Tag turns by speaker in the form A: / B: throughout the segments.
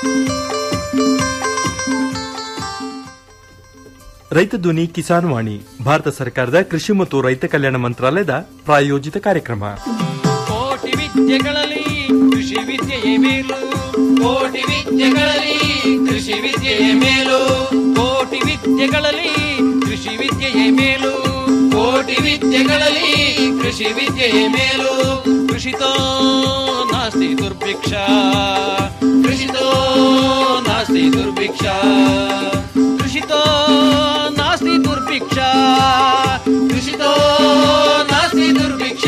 A: ರೈತ ಧ್ವನಿ ಕಿಸಾನ್ ವಾಣಿ ಭಾರತ ಸರ್ಕಾರದ ಕೃಷಿ ಮತ್ತು ರೈತ ಕಲ್ಯಾಣ ಮಂತ್ರಾಲಯದ ಪ್ರಾಯೋಜಿತ ಕಾರ್ಯಕ್ರಮ
B: ಕೋಟಿ ವಿದ್ಯೆಗಳಲ್ಲಿ ಕೃಷಿ ವಿದ್ಯೆಯೇ ಮೇಲು ಕೋಟಿ ವಿದ್ಯೆಗಳಲ್ಲಿ ಕೃಷಿ ವಿದ್ಯೆಯೇ ಮೇಲು ಕೋಟಿ ವಿದ್ಯೆಗಳಲ್ಲಿ ಕೃಷಿ ವಿದ್ಯೆಯೇ ಮೇಲು ಕೋಟಿ ವಿದ್ಯೆಗಳಲ್ಲಿ ಕೃಷಿ ವಿದ್ಯೆಯೇ ಮೇಲು ಕೃಷಿತೋ ನಾಸ್ತಿ ದುರ್ಭಿಕ್ಷ ಕೃಷಿತೋ ನಾಸ್ತಿ ದುರ್ಭಿಕ್ಷ ಕೃಷಿತೋ ನಾಸ್ತಿ ದುರ್ಭಿಕ್ಷ ಕೃಷಿತೋ ನಾಸ್ತಿ ದುರ್ಭಿಕ್ಷ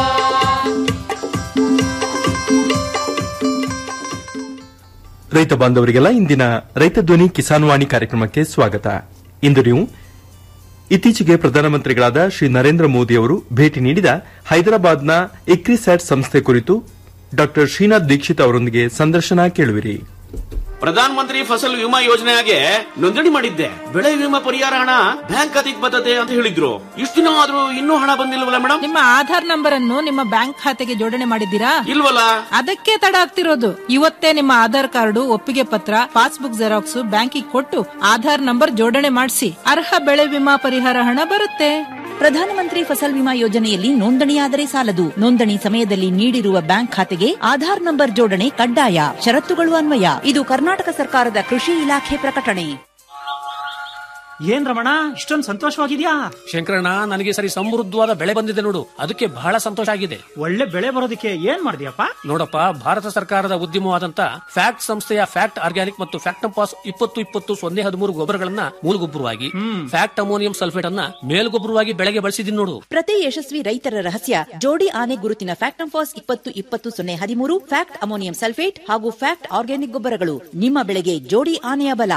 A: ರೈತ ಬಾಂಧವರಿಗೆಲ್ಲ ಇಂದಿನ ರೈತ ಧ್ವನಿ ಕಿಸಾನ್ ವಾಣಿ ಕಾರ್ಯಕ್ರಮಕ್ಕೆ ಸ್ವಾಗತ ಇಂದು ನೀವು ಇತ್ತೀಚೆಗೆ ಪ್ರಧಾನಮಂತ್ರಿಗಳಾದ ಶ್ರೀ ನರೇಂದ್ರ ಮೋದಿ ಅವರು ಭೇಟಿ ನೀಡಿದ ಹೈದರಾಬಾದ್ನ ಇಕ್ರಿಸ್ಯಾಟ್ ಸಂಸ್ಥೆ ಕುರಿತು ಡಾ ಶ್ರೀನಾಥ್ ದೀಕ್ಷಿತ್ ಅವರೊಂದಿಗೆ ಸಂದರ್ಶನ ಕೇಳುವಿರಿ
C: ಪ್ರಧಾನ ಮಂತ್ರಿ ಫಸಲ್ ವಿಮಾ ಯೋಜನೆಗೆ ನೋಂದಣಿ ಮಾಡಿದ್ದೆ ಬೆಳೆ ವಿಮಾ ಪರಿಹಾರ ಹಣ ಬ್ಯಾಂಕ್ ಖಾತೆಗೆ ಬರ್ತದೆ ಅಂತ ಹೇಳಿದ್ರು ಇಷ್ಟು ದಿನ ಆದ್ರೂ ಇನ್ನೂ ಹಣ ಬಂದಿಲ್ವಲ್ಲ ಮೇಡಮ್
D: ನಿಮ್ಮ ಆಧಾರ್ ನಂಬರ್ ಅನ್ನು ನಿಮ್ಮ ಬ್ಯಾಂಕ್ ಖಾತೆಗೆ ಜೋಡಣೆ ಮಾಡಿದ್ದೀರಾ
C: ಇಲ್ವಲ್ಲ
D: ಅದಕ್ಕೆ ತಡ ಆಗ್ತಿರೋದು ಇವತ್ತೇ ನಿಮ್ಮ ಆಧಾರ್ ಕಾರ್ಡು ಒಪ್ಪಿಗೆ ಪತ್ರ ಪಾಸ್ಬುಕ್ ಜೆರಾಕ್ಸ್ ಬ್ಯಾಂಕಿಗೆ ಕೊಟ್ಟು ಆಧಾರ್ ನಂಬರ್ ಜೋಡಣೆ ಮಾಡಿಸಿ ಅರ್ಹ ಬೆಳೆ ವಿಮಾ ಪರಿಹಾರ ಹಣ ಬರುತ್ತೆ
E: ಪ್ರಧಾನಮಂತ್ರಿ ಫಸಲ್ ವಿಮಾ ಯೋಜನೆಯಲ್ಲಿ ನೋಂದಣಿಯಾದರೆ ಸಾಲದು ನೋಂದಣಿ ಸಮಯದಲ್ಲಿ ನೀಡಿರುವ ಬ್ಯಾಂಕ್ ಖಾತೆಗೆ ಆಧಾರ್ ನಂಬರ್ ಜೋಡಣೆ ಕಡ್ಡಾಯ ಷರತ್ತುಗಳು ಅನ್ವಯ ಇದು ಕರ್ನಾಟಕ ಸರ್ಕಾರದ ಕೃಷಿ ಇಲಾಖೆ ಪ್ರಕಟಣೆ
F: ಏನ್ ರಮಣ ಇಷ್ಟೊಂದು ಸಂತೋಷವಾಗಿದ್ಯಾ
G: ಶಂಕರಣ್ಣ ನನಗೆ ಸರಿ ಸಮೃದ್ಧವಾದ ಬೆಳೆ ಬಂದಿದೆ ನೋಡು ಅದಕ್ಕೆ ಬಹಳ ಸಂತೋಷ ಆಗಿದೆ
F: ಒಳ್ಳೆ ಬೆಳೆ ಬರೋದಕ್ಕೆ ಏನ್ ಮಾಡಿದ್ಯಪ್ಪ
G: ನೋಡಪ್ಪ ಭಾರತ ಸರ್ಕಾರದ ಉದ್ಯಮವಾದಂತ ಫ್ಯಾಕ್ಟ್ ಸಂಸ್ಥೆಯ ಫ್ಯಾಕ್ಟ್ ಆರ್ಗ್ಯಾನಿಕ್ ಮತ್ತು ಫ್ಯಾಕ್ಟಂಪಾಸ್ ಇಪ್ಪತ್ತು ಇಪ್ಪತ್ತು ಸೊನ್ನೆ ಹದಿಮೂರು ಗೊಬ್ಬರಗಳನ್ನ ಮೂಲಗೊಬ್ಬರವಾಗಿ ಫ್ಯಾಕ್ಟ್ ಅಮೋನಿಯಂ ಸಲ್ಫೇಟ್ ಅನ್ನ ಮೇಲ್ಗೊಬ್ಬರವಾಗಿ ಬೆಳೆಗೆ ಬಳಸಿದೀನಿ ನೋಡು
E: ಪ್ರತಿ ಯಶಸ್ವಿ ರೈತರ ರಹಸ್ಯ ಜೋಡಿ ಆನೆ ಗುರುತಿನ ಫ್ಯಾಕ್ಟಂಫಾಸ್ ಇಪ್ಪತ್ತು ಇಪ್ಪತ್ತು ಸೊನ್ನೆ ಹದಿಮೂರು ಫ್ಯಾಕ್ಟ್ ಅಮೋನಿಯಂ ಸಲ್ಫೇಟ್ ಹಾಗೂ ಫ್ಯಾಕ್ಟ್ ಆರ್ಗ್ಯಾನಿಕ್ ಗೊಬ್ಬರಗಳು ನಿಮ್ಮ ಬೆಳೆಗೆ ಜೋಡಿ ಆನೆಯ ಬಲ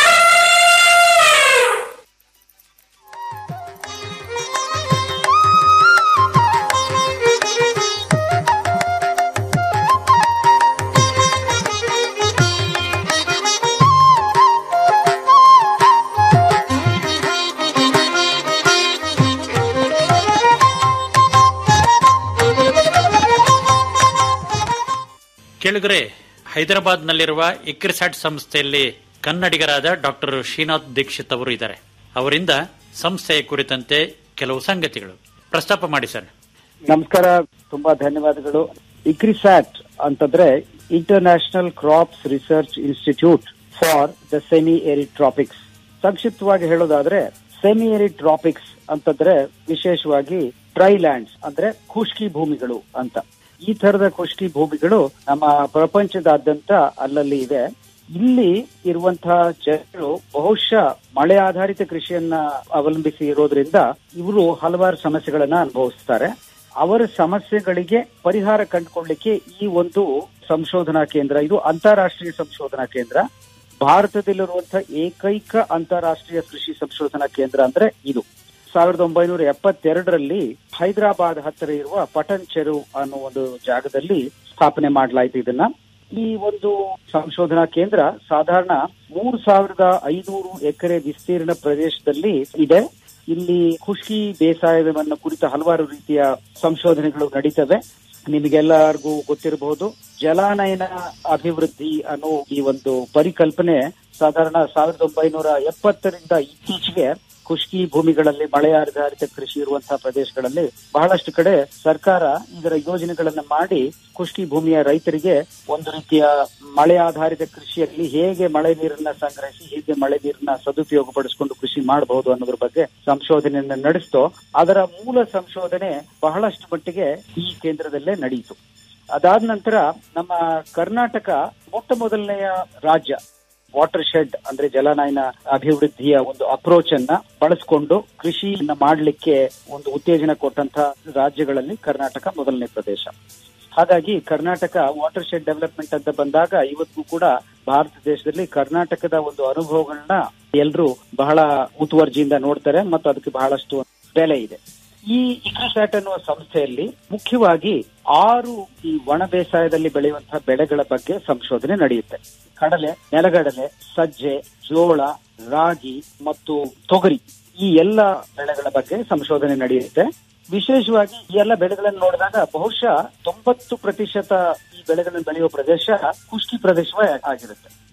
H: ಕೇಳಿದರೆ ಹೈದರಾಬಾದ್ನಲ್ಲಿರುವ ಇಕ್ರಿಸ್ಯಾಟ್ ಸಂಸ್ಥೆಯಲ್ಲಿ ಕನ್ನಡಿಗರಾದ ಡಾಕ್ಟರ್ ಶ್ರೀನಾಥ್ ದೀಕ್ಷಿತ್ ಅವರು ಇದ್ದಾರೆ ಅವರಿಂದ ಸಂಸ್ಥೆಯ ಕುರಿತಂತೆ ಕೆಲವು ಸಂಗತಿಗಳು ಪ್ರಸ್ತಾಪ ಮಾಡಿ ಸರ್
I: ನಮಸ್ಕಾರ ತುಂಬಾ ಧನ್ಯವಾದಗಳು ಇಕ್ರಿಸ್ಯಾಟ್ ಅಂತಂದ್ರೆ international crops research institute for the semi arid tropics ಸಂಕ್ಷಿಪ್ತವಾಗಿ ಹೇಳೋದಾದ್ರೆ ಸೆಮಿ ಏರಿಡ್ ಟ್ರಾಪಿಕ್ಸ್ ಅಂತಂದ್ರೆ ವಿಶೇಷವಾಗಿ ಡ್ರೈ ಲ್ಯಾಂಡ್ಸ್ ಅಂದ್ರೆ ಖುಷ್ಕಿ ಭೂಮಿಗಳು ಅಂತ ಈ ತರದ ಖುಷ್ಕಿ ಭೂಮಿಗಳು ನಮ್ಮ ಪ್ರಪಂಚದಾದ್ಯಂತ ಅಲ್ಲಲ್ಲಿ ಇದೆ ಇಲ್ಲಿ ಇರುವಂತಹ ಜನರು ಬಹುಶಃ ಮಳೆ ಆಧಾರಿತ ಕೃಷಿಯನ್ನ ಅವಲಂಬಿಸಿ ಇರೋದ್ರಿಂದ ಇವರು ಹಲವಾರು ಸಮಸ್ಯೆಗಳನ್ನ ಅನುಭವಿಸ್ತಾರೆ ಅವರ ಸಮಸ್ಯೆಗಳಿಗೆ ಪರಿಹಾರ ಕಂಡುಕೊಳ್ಳಿಕ್ಕೆ ಈ ಒಂದು ಸಂಶೋಧನಾ ಕೇಂದ್ರ ಇದು ಅಂತಾರಾಷ್ಟ್ರೀಯ ಸಂಶೋಧನಾ ಕೇಂದ್ರ ಭಾರತದಲ್ಲಿರುವಂತಹ ಏಕೈಕ ಅಂತಾರಾಷ್ಟ್ರೀಯ ಕೃಷಿ ಸಂಶೋಧನಾ ಕೇಂದ್ರ ಅಂದ್ರೆ ಇದು ಸಾವಿರದ ಒಂಬೈನೂರ ಎಪ್ಪತ್ತೆರಡರಲ್ಲಿ ಹೈದರಾಬಾದ್ ಹತ್ತಿರ ಇರುವ ಪಟನ್ ಚೆರು ಅನ್ನೋ ಒಂದು ಜಾಗದಲ್ಲಿ ಸ್ಥಾಪನೆ ಮಾಡಲಾಯಿತು ಇದನ್ನ ಈ ಒಂದು ಸಂಶೋಧನಾ ಕೇಂದ್ರ ಸಾಧಾರಣ ಮೂರು ಸಾವಿರದ ಐನೂರು ಎಕರೆ ವಿಸ್ತೀರ್ಣ ಪ್ರದೇಶದಲ್ಲಿ ಇದೆ ಇಲ್ಲಿ ಖುಷಿ ಬೇಸಾಯವನ್ನು ಕುರಿತ ಹಲವಾರು ರೀತಿಯ ಸಂಶೋಧನೆಗಳು ನಡೀತವೆ ನಿಮಗೆಲ್ಲರಿಗೂ ಗೊತ್ತಿರಬಹುದು ಜಲಾನಯನ ಅಭಿವೃದ್ಧಿ ಅನ್ನೋ ಈ ಒಂದು ಪರಿಕಲ್ಪನೆ ಸಾಧಾರಣ ಸಾವಿರದ ಒಂಬೈನೂರ ಎಪ್ಪತ್ತರಿಂದ ಇತ್ತೀಚೆಗೆ ಖುಷ್ಕಿ ಭೂಮಿಗಳಲ್ಲಿ ಮಳೆ ಆಧಾರಿತ ಕೃಷಿ ಇರುವಂತಹ ಪ್ರದೇಶಗಳಲ್ಲಿ ಬಹಳಷ್ಟು ಕಡೆ ಸರ್ಕಾರ ಇದರ ಯೋಜನೆಗಳನ್ನ ಮಾಡಿ ಖುಷ್ಕಿ ಭೂಮಿಯ ರೈತರಿಗೆ ಒಂದು ರೀತಿಯ ಮಳೆ ಆಧಾರಿತ ಕೃಷಿಯಲ್ಲಿ ಹೇಗೆ ಮಳೆ ನೀರನ್ನ ಸಂಗ್ರಹಿಸಿ ಹೇಗೆ ಮಳೆ ನೀರನ್ನ ಸದುಪಯೋಗ ಪಡಿಸಿಕೊಂಡು ಕೃಷಿ ಮಾಡಬಹುದು ಅನ್ನೋದ್ರ ಬಗ್ಗೆ ಸಂಶೋಧನೆಯನ್ನ ನಡೆಸ್ತೋ ಅದರ ಮೂಲ ಸಂಶೋಧನೆ ಬಹಳಷ್ಟು ಮಟ್ಟಿಗೆ ಈ ಕೇಂದ್ರದಲ್ಲೇ ನಡೆಯಿತು ಅದಾದ ನಂತರ ನಮ್ಮ ಕರ್ನಾಟಕ ಮೊಟ್ಟ ಮೊದಲನೆಯ ರಾಜ್ಯ ವಾಟರ್ ಶೆಡ್ ಅಂದ್ರೆ ಜಲನಯನ ಅಭಿವೃದ್ಧಿಯ ಒಂದು ಅಪ್ರೋಚ್ ಅನ್ನ ಬಳಸಿಕೊಂಡು ಕೃಷಿಯನ್ನ ಮಾಡಲಿಕ್ಕೆ ಒಂದು ಉತ್ತೇಜನ ಕೊಟ್ಟಂತ ರಾಜ್ಯಗಳಲ್ಲಿ ಕರ್ನಾಟಕ ಮೊದಲನೇ ಪ್ರದೇಶ ಹಾಗಾಗಿ ಕರ್ನಾಟಕ ವಾಟರ್ ಶೆಡ್ ಡೆವಲಪ್ಮೆಂಟ್ ಅಂತ ಬಂದಾಗ ಇವತ್ತು ಕೂಡ ಭಾರತ ದೇಶದಲ್ಲಿ ಕರ್ನಾಟಕದ ಒಂದು ಅನುಭವಗಳನ್ನ ಎಲ್ಲರೂ ಬಹಳ ಮುತುವರ್ಜಿಯಿಂದ ನೋಡ್ತಾರೆ ಮತ್ತು ಅದಕ್ಕೆ ಬಹಳಷ್ಟು ಬೆಲೆ ಇದೆ ಈ ಇಕ್ರಿಸ್ಯಾಟ್ ಅನ್ನುವ ಸಂಸ್ಥೆಯಲ್ಲಿ ಮುಖ್ಯವಾಗಿ ಆರು ಈ ಒಣ ಬೇಸಾಯದಲ್ಲಿ ಬೆಳೆಯುವಂತಹ ಬೆಳೆಗಳ ಬಗ್ಗೆ ಸಂಶೋಧನೆ ನಡೆಯುತ್ತೆ ಕಡಲೆ ನೆಲಗಡಲೆ ಸಜ್ಜೆ ಜೋಳ ರಾಗಿ ಮತ್ತು ತೊಗರಿ ಈ ಎಲ್ಲ ಬೆಳೆಗಳ ಬಗ್ಗೆ ಸಂಶೋಧನೆ ನಡೆಯುತ್ತೆ ವಿಶೇಷವಾಗಿ ಈ ಎಲ್ಲ ಬೆಳೆಗಳನ್ನು ನೋಡಿದಾಗ ಬಹುಶಃ ತೊಂಬತ್ತು ಪ್ರತಿಶತ ಈ ಬೆಳೆಗಳನ್ನು ಬೆಳೆಯುವ ಪ್ರದೇಶ ಖುಷ್ಕಿ ಪ್ರದೇಶವೇ ಆಗಿರುತ್ತೆ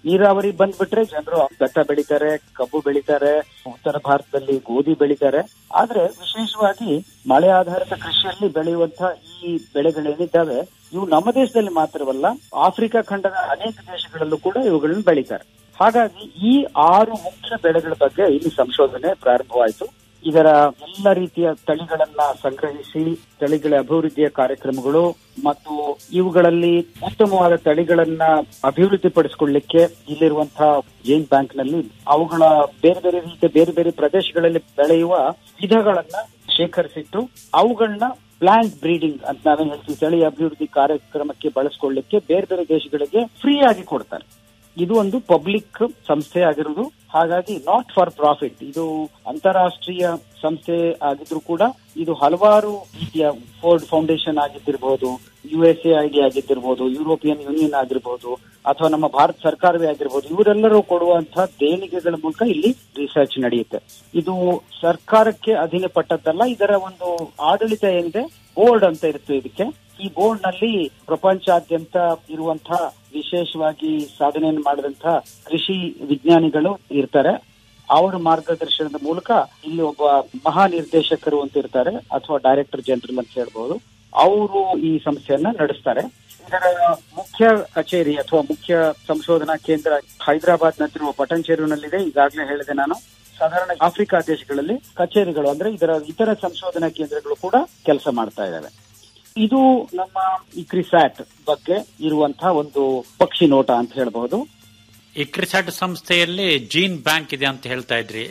I: ನೀರಾವರಿ ಬಂದ್ಬಿಟ್ರೆ ಜನರು ಭತ್ತ ಬೆಳಿತಾರೆ ಕಬ್ಬು ಬೆಳಿತಾರೆ ಉತ್ತರ ಭಾರತದಲ್ಲಿ ಗೋಧಿ ಬೆಳಿತಾರೆ ಆದ್ರೆ ವಿಶೇಷವಾಗಿ ಮಳೆ ಆಧಾರಿತ ಕೃಷಿಯಲ್ಲಿ ಬೆಳೆಯುವಂತಹ ಈ ಬೆಳೆಗಳೇನಿದ್ದಾವೆ ಇವು ನಮ್ಮ ದೇಶದಲ್ಲಿ ಮಾತ್ರವಲ್ಲ ಆಫ್ರಿಕಾ ಖಂಡದ ಅನೇಕ ದೇಶಗಳಲ್ಲೂ ಕೂಡ ಇವುಗಳನ್ನ ಬೆಳೀತಾರೆ ಹಾಗಾಗಿ ಈ ಆರು ಮುಖ್ಯ ಬೆಳೆಗಳ ಬಗ್ಗೆ ಇಲ್ಲಿ ಸಂಶೋಧನೆ ಪ್ರಾರಂಭವಾಯಿತು ಇದರ ಎಲ್ಲ ರೀತಿಯ ತಳಿಗಳನ್ನ ಸಂಗ್ರಹಿಸಿ ತಳಿಗಳ ಅಭಿವೃದ್ಧಿಯ ಕಾರ್ಯಕ್ರಮಗಳು ಮತ್ತು ಇವುಗಳಲ್ಲಿ ಉತ್ತಮವಾದ ತಳಿಗಳನ್ನ ಅಭಿವೃದ್ಧಿಪಡಿಸಿಕೊಳ್ಳಿಕ್ಕೆ ಇಲ್ಲಿರುವಂತಹ ಜೈನ್ ಬ್ಯಾಂಕ್ ನಲ್ಲಿ ಅವುಗಳ ಬೇರೆ ಬೇರೆ ರೀತಿಯ ಬೇರೆ ಬೇರೆ ಪ್ರದೇಶಗಳಲ್ಲಿ ಬೆಳೆಯುವ ವಿಧಗಳನ್ನ ಶೇಖರಿಸಿಟ್ಟು ಅವುಗಳನ್ನ ಪ್ಲಾಂಟ್ ಬ್ರೀಡಿಂಗ್ ಅಂತ ನಾವೇನ್ ಹೇಳ್ತೀವಿ ತಳಿ ಅಭಿವೃದ್ಧಿ ಕಾರ್ಯಕ್ರಮಕ್ಕೆ ಬಳಸ್ಕೊಳ್ಳಿಕ್ಕೆ ಬೇರೆ ಬೇರೆ ದೇಶಗಳಿಗೆ ಫ್ರೀ ಆಗಿ ಕೊಡ್ತಾರೆ ಇದು ಒಂದು ಪಬ್ಲಿಕ್ ಸಂಸ್ಥೆ ಆಗಿರುವುದು ಹಾಗಾಗಿ ನಾಟ್ ಫಾರ್ ಪ್ರಾಫಿಟ್ ಇದು ಅಂತಾರಾಷ್ಟ್ರೀಯ ಸಂಸ್ಥೆ ಆಗಿದ್ರು ಕೂಡ ಇದು ಹಲವಾರು ರೀತಿಯ ಫೋರ್ಡ್ ಫೌಂಡೇಶನ್ ಆಗಿದ್ದಿರಬಹುದು ಯು ಎಸ್ ಎ ಐಡಿ ಆಗಿದ್ದಿರಬಹುದು ಯುರೋಪಿಯನ್ ಯೂನಿಯನ್ ಆಗಿರ್ಬೋದು ಅಥವಾ ನಮ್ಮ ಭಾರತ ಸರ್ಕಾರವೇ ಆಗಿರ್ಬೋದು ಇವರೆಲ್ಲರೂ ಕೊಡುವಂತಹ ದೇಣಿಗೆಗಳ ಮೂಲಕ ಇಲ್ಲಿ ರಿಸರ್ಚ್ ನಡೆಯುತ್ತೆ ಇದು ಸರ್ಕಾರಕ್ಕೆ ಅಧೀನಪಟ್ಟದ್ದಲ್ಲ ಇದರ ಒಂದು ಆಡಳಿತ ಏನಿದೆ ಬೋರ್ಡ್ ಅಂತ ಇರುತ್ತೆ ಇದಕ್ಕೆ ಈ ಬೋರ್ಡ್ ನಲ್ಲಿ ಪ್ರಪಂಚಾದ್ಯಂತ ಇರುವಂತಹ ವಿಶೇಷವಾಗಿ ಸಾಧನೆಯನ್ನು ಮಾಡಿದಂತಹ ಕೃಷಿ ವಿಜ್ಞಾನಿಗಳು ಇರ್ತಾರೆ ಅವರ ಮಾರ್ಗದರ್ಶನದ ಮೂಲಕ ಇಲ್ಲಿ ಒಬ್ಬ ಮಹಾ ನಿರ್ದೇಶಕರು ಅಂತ ಇರ್ತಾರೆ ಅಥವಾ ಡೈರೆಕ್ಟರ್ ಜನರಲ್ ಅಂತ ಹೇಳ್ಬಹುದು ಅವರು ಈ ಸಂಸ್ಥೆಯನ್ನ ನಡೆಸ್ತಾರೆ ಇದರ ಮುಖ್ಯ ಕಚೇರಿ ಅಥವಾ ಮುಖ್ಯ ಸಂಶೋಧನಾ ಕೇಂದ್ರ ಹೈದರಾಬಾದ್ ನಲ್ಲಿರುವ ಪಟಂಚೇರುನಲ್ಲಿದೆ ಈಗಾಗಲೇ ಹೇಳಿದೆ ನಾನು ಸಾಧಾರಣ ಆಫ್ರಿಕಾ ದೇಶಗಳಲ್ಲಿ ಕಚೇರಿಗಳು ಅಂದ್ರೆ ಇದರ ಇತರ ಸಂಶೋಧನಾ ಕೇಂದ್ರಗಳು ಕೂಡ ಕೆಲಸ ಮಾಡ್ತಾ ಇದ್ದಾವೆ ಇದು ನಮ್ಮ ಇಕ್ರಿಸ್ಯಾಟ್ ಬಗ್ಗೆ ಇರುವಂತಹ ಒಂದು ಪಕ್ಷಿ ನೋಟ ಅಂತ ಹೇಳ್ಬಹುದು
H: ಇಕ್ರಿಸಾಟ್ ಸಂಸ್ಥೆಯಲ್ಲಿ ಜೀನ್ ಬ್ಯಾಂಕ್ ಇದೆ ಅಂತ ಹೇಳ್ತಾ ಇದ್ರಿ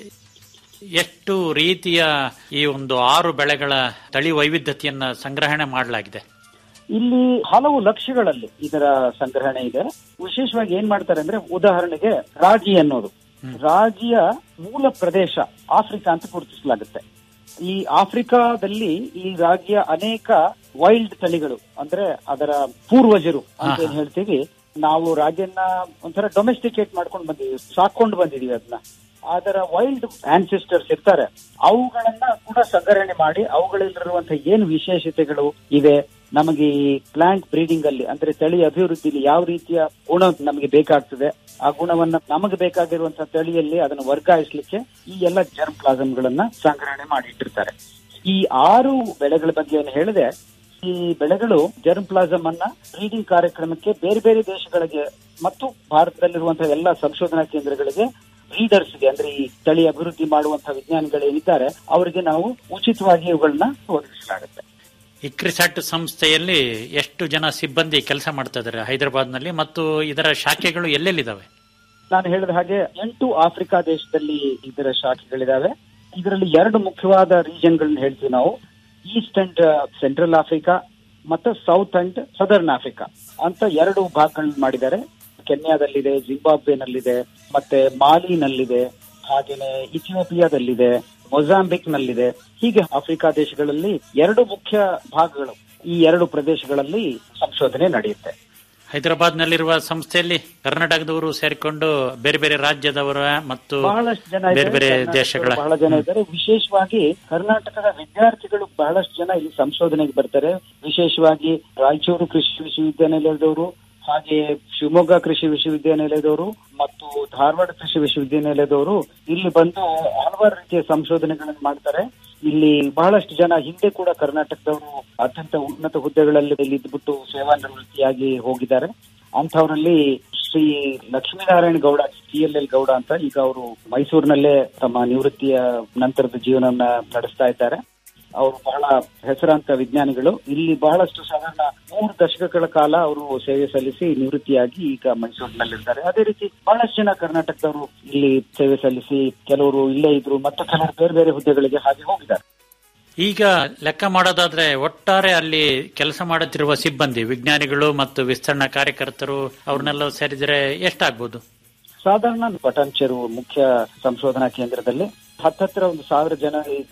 H: ಎಷ್ಟು ರೀತಿಯ ಈ ಒಂದು ಆರು ಬೆಳೆಗಳ ತಳಿ ವೈವಿಧ್ಯತೆಯನ್ನ ಸಂಗ್ರಹಣೆ ಮಾಡಲಾಗಿದೆ
I: ಇಲ್ಲಿ ಹಲವು ಲಕ್ಷಗಳಲ್ಲಿ ಇದರ ಸಂಗ್ರಹಣೆ ಇದೆ ವಿಶೇಷವಾಗಿ ಏನ್ ಮಾಡ್ತಾರೆ ಅಂದ್ರೆ ಉದಾಹರಣೆಗೆ ರಾಗಿ ಅನ್ನೋದು ರಾಗಿಯ ಮೂಲ ಪ್ರದೇಶ ಆಫ್ರಿಕಾ ಅಂತ ಗುರುತಿಸಲಾಗುತ್ತೆ ಈ ಆಫ್ರಿಕಾದಲ್ಲಿ ಈ ರಾಗಿಯ ಅನೇಕ ವೈಲ್ಡ್ ತಳಿಗಳು ಅಂದ್ರೆ ಅದರ ಪೂರ್ವಜರು ಅಂತ ಏನ್ ಹೇಳ್ತೀವಿ ನಾವು ರಾಗಿಯನ್ನ ಒಂಥರ ಡೊಮೆಸ್ಟಿಕೇಟ್ ಮಾಡ್ಕೊಂಡು ಬಂದಿದೀವಿ ಸಾಕೊಂಡು ಬಂದಿದೀವಿ ಅದನ್ನ ಅದರ ವೈಲ್ಡ್ ಆನ್ಸಿಸ್ಟರ್ಸ್ ಇರ್ತಾರೆ ಅವುಗಳನ್ನ ಕೂಡ ಸಂಗ್ರಹಣೆ ಮಾಡಿ ಅವುಗಳಲ್ಲಿರುವಂತಹ ಏನು ವಿಶೇಷತೆಗಳು ಇವೆ ನಮಗೆ ಈ ಪ್ಲಾಂಟ್ ಬ್ರೀಡಿಂಗ್ ಅಲ್ಲಿ ಅಂದ್ರೆ ತಳಿ ಅಭಿವೃದ್ಧಿಲಿ ಯಾವ ರೀತಿಯ ಗುಣ ನಮಗೆ ಬೇಕಾಗ್ತದೆ ಆ ಗುಣವನ್ನ ನಮಗೆ ಬೇಕಾಗಿರುವಂತಹ ತಳಿಯಲ್ಲಿ ಅದನ್ನು ವರ್ಗಾಯಿಸಲಿಕ್ಕೆ ಈ ಎಲ್ಲ ಜರ್ಮ್ ಪ್ಲಾಸಮ್ಗಳನ್ನ ಸಂಗ್ರಹಣೆ ಮಾಡಿ ಇಟ್ಟಿರ್ತಾರೆ ಈ ಆರು ಬೆಳೆಗಳ ಬಗ್ಗೆ ಏನು ಹೇಳಿದೆ ಈ ಬೆಳೆಗಳು ಜರ್ಮ್ ಪ್ಲಾಸಮ್ ಅನ್ನ ಬ್ರೀಡಿಂಗ್ ಕಾರ್ಯಕ್ರಮಕ್ಕೆ ಬೇರೆ ಬೇರೆ ದೇಶಗಳಿಗೆ ಮತ್ತು ಭಾರತದಲ್ಲಿರುವಂತಹ ಎಲ್ಲ ಸಂಶೋಧನಾ ಕೇಂದ್ರಗಳಿಗೆ ಬ್ರೀಡರ್ಸ್ಗೆ ಅಂದ್ರೆ ಈ ತಳಿ ಅಭಿವೃದ್ಧಿ ಮಾಡುವಂತಹ ವಿಜ್ಞಾನಿಗಳೇನಿದ್ದಾರೆ ಅವರಿಗೆ ನಾವು ಉಚಿತವಾಗಿ ಇವುಗಳನ್ನ ಒದಗಿಸಲಾಗುತ್ತೆ
H: ಇಕ್ರಿಸಾಟ್ ಸಂಸ್ಥೆಯಲ್ಲಿ ಎಷ್ಟು ಜನ ಸಿಬ್ಬಂದಿ ಕೆಲಸ ಮಾಡ್ತಾ ಇದ್ದಾರೆ ಹೈದರಾಬಾದ್ನಲ್ಲಿ ಮತ್ತು ಇದರ ಶಾಖೆಗಳು ಎಲ್ಲೆಲ್ಲಿದ್ದಾವೆ
I: ನಾನು ಹೇಳಿದ ಹಾಗೆ ಎಂಟು ಆಫ್ರಿಕಾ ದೇಶದಲ್ಲಿ ಇದರ ಶಾಖೆಗಳಿದಾವೆ ಇದರಲ್ಲಿ ಎರಡು ಮುಖ್ಯವಾದ ರೀಜನ್ಗಳನ್ನ ಹೇಳ್ತೀವಿ ನಾವು ಈಸ್ಟ್ ಅಂಡ್ ಸೆಂಟ್ರಲ್ ಆಫ್ರಿಕಾ ಮತ್ತು ಸೌತ್ ಅಂಡ್ ಸದರ್ನ್ ಆಫ್ರಿಕಾ ಅಂತ ಎರಡು ಭಾಗಗಳನ್ನ ಮಾಡಿದ್ದಾರೆ ಕೆನ್ಯಾದಲ್ಲಿದೆ ಜಿಂಬಾಬ್ವೆನಲ್ಲಿದೆ ಮತ್ತೆ ಮಾಲಿನಲ್ಲಿದೆ ಹಾಗೇನೆ ಇಥಿಯೋಪಿಯಾದಲ್ಲಿದೆ ಮೊಜಾಂಬಿಕ್ ನಲ್ಲಿದೆ ಹೀಗೆ ಆಫ್ರಿಕಾ ದೇಶಗಳಲ್ಲಿ ಎರಡು ಮುಖ್ಯ ಭಾಗಗಳು ಈ ಎರಡು ಪ್ರದೇಶಗಳಲ್ಲಿ ಸಂಶೋಧನೆ ನಡೆಯುತ್ತೆ
H: ಹೈದರಾಬಾದ್ನಲ್ಲಿರುವ ಸಂಸ್ಥೆಯಲ್ಲಿ ಕರ್ನಾಟಕದವರು ಸೇರಿಕೊಂಡು ಬೇರೆ ಬೇರೆ ರಾಜ್ಯದವರ ಮತ್ತು
I: ಬಹಳಷ್ಟು ಜನ
H: ಬೇರೆ ಬೇರೆ
I: ಇದ್ದಾರೆ.
H: ದೇಶಗಳ
I: ಬಹಳ ಜನ ಇದ್ದಾರೆ ವಿಶೇಷವಾಗಿ ಕರ್ನಾಟಕದ ವಿದ್ಯಾರ್ಥಿಗಳು ಬಹಳಷ್ಟು ಜನ ಇಲ್ಲಿ ಸಂಶೋಧನೆಗೆ ಬರ್ತಾರೆ ವಿಶೇಷವಾಗಿ ರಾಯಚೂರು ಕೃಷಿ ವಿಶ್ವವಿದ್ಯಾನಿಲಯದವರು ಹಾಗೆ ಶಿವಮೊಗ್ಗ ಕೃಷಿ ವಿಶ್ವವಿದ್ಯಾನಿಲಯದವರು ಮತ್ತು ಧಾರವಾಡ ಕೃಷಿ ವಿಶ್ವವಿದ್ಯಾನಿಲಯದವರು ಇಲ್ಲಿ ಬಂದು ಹಲವಾರು ರೀತಿಯ ಸಂಶೋಧನೆಗಳನ್ನು ಮಾಡ್ತಾರೆ ಇಲ್ಲಿ ಬಹಳಷ್ಟು ಜನ ಹಿಂದೆ ಕೂಡ ಕರ್ನಾಟಕದವರು ಅತ್ಯಂತ ಉನ್ನತ ಹುದ್ದೆಗಳಲ್ಲಿ ಇಲ್ಲಿ ಇದ್ಬಿಟ್ಟು ಸೇವಾ ನಿವೃತ್ತಿಯಾಗಿ ಹೋಗಿದ್ದಾರೆ ಅಂಥವರಲ್ಲಿ Shri Lakshminarayana Gowda C L L Gowda ಅಂತ ಈಗ ಅವರು ಮೈಸೂರಿನಲ್ಲೇ ತಮ್ಮ ನಿವೃತ್ತಿಯ ನಂತರದ ಜೀವನವನ್ನ ನಡೆಸ್ತಾ ಇದ್ದಾರೆ ಅವರು ಬಹಳ ಹೆಸರಾಂತ ವಿಜ್ಞಾನಿಗಳು ಇಲ್ಲಿ ಬಹಳಷ್ಟು ಸಾಧಾರಣ ಮೂರು ದಶಕಗಳ ಕಾಲ ಅವರು ಸೇವೆ ಸಲ್ಲಿಸಿ ನಿವೃತ್ತಿಯಾಗಿ ಈಗ ಮೈಸೂರಿನಲ್ಲಿರ್ತಾರೆ ಅದೇ ರೀತಿ ಬಹಳಷ್ಟು ಜನ ಕರ್ನಾಟಕದವರು ಇಲ್ಲಿ ಸೇವೆ ಸಲ್ಲಿಸಿ ಕೆಲವರು ಇಲ್ಲೇ ಇದ್ರು ಮತ್ತು ಕೆಲವರು ಬೇರೆ ಬೇರೆ ಹುದ್ದೆಗಳಿಗೆ ಹಾಗೆ ಹೋಗಿದ್ದಾರೆ
H: ಈಗ ಲೆಕ್ಕ ಮಾಡೋದಾದ್ರೆ ಒಟ್ಟಾರೆ ಅಲ್ಲಿ ಕೆಲಸ ಮಾಡುತ್ತಿರುವ ಸಿಬ್ಬಂದಿ ವಿಜ್ಞಾನಿಗಳು ಮತ್ತು ವಿಸ್ತರಣಾ ಕಾರ್ಯಕರ್ತರು ಅವ್ರನ್ನೆಲ್ಲ ಸೇರಿದ್ರೆ ಎಷ್ಟಾಗ್ಬೋದು
I: ಸಾಧಾರಣ ಪಟಾನ್ಚೇರು ಮುಖ್ಯ ಸಂಶೋಧನಾ ಕೇಂದ್ರದಲ್ಲಿ ಹತ್ತತ್ರ ಒಂದು ಸಾವಿರ ಜನ ಇದ್ದಾರೆ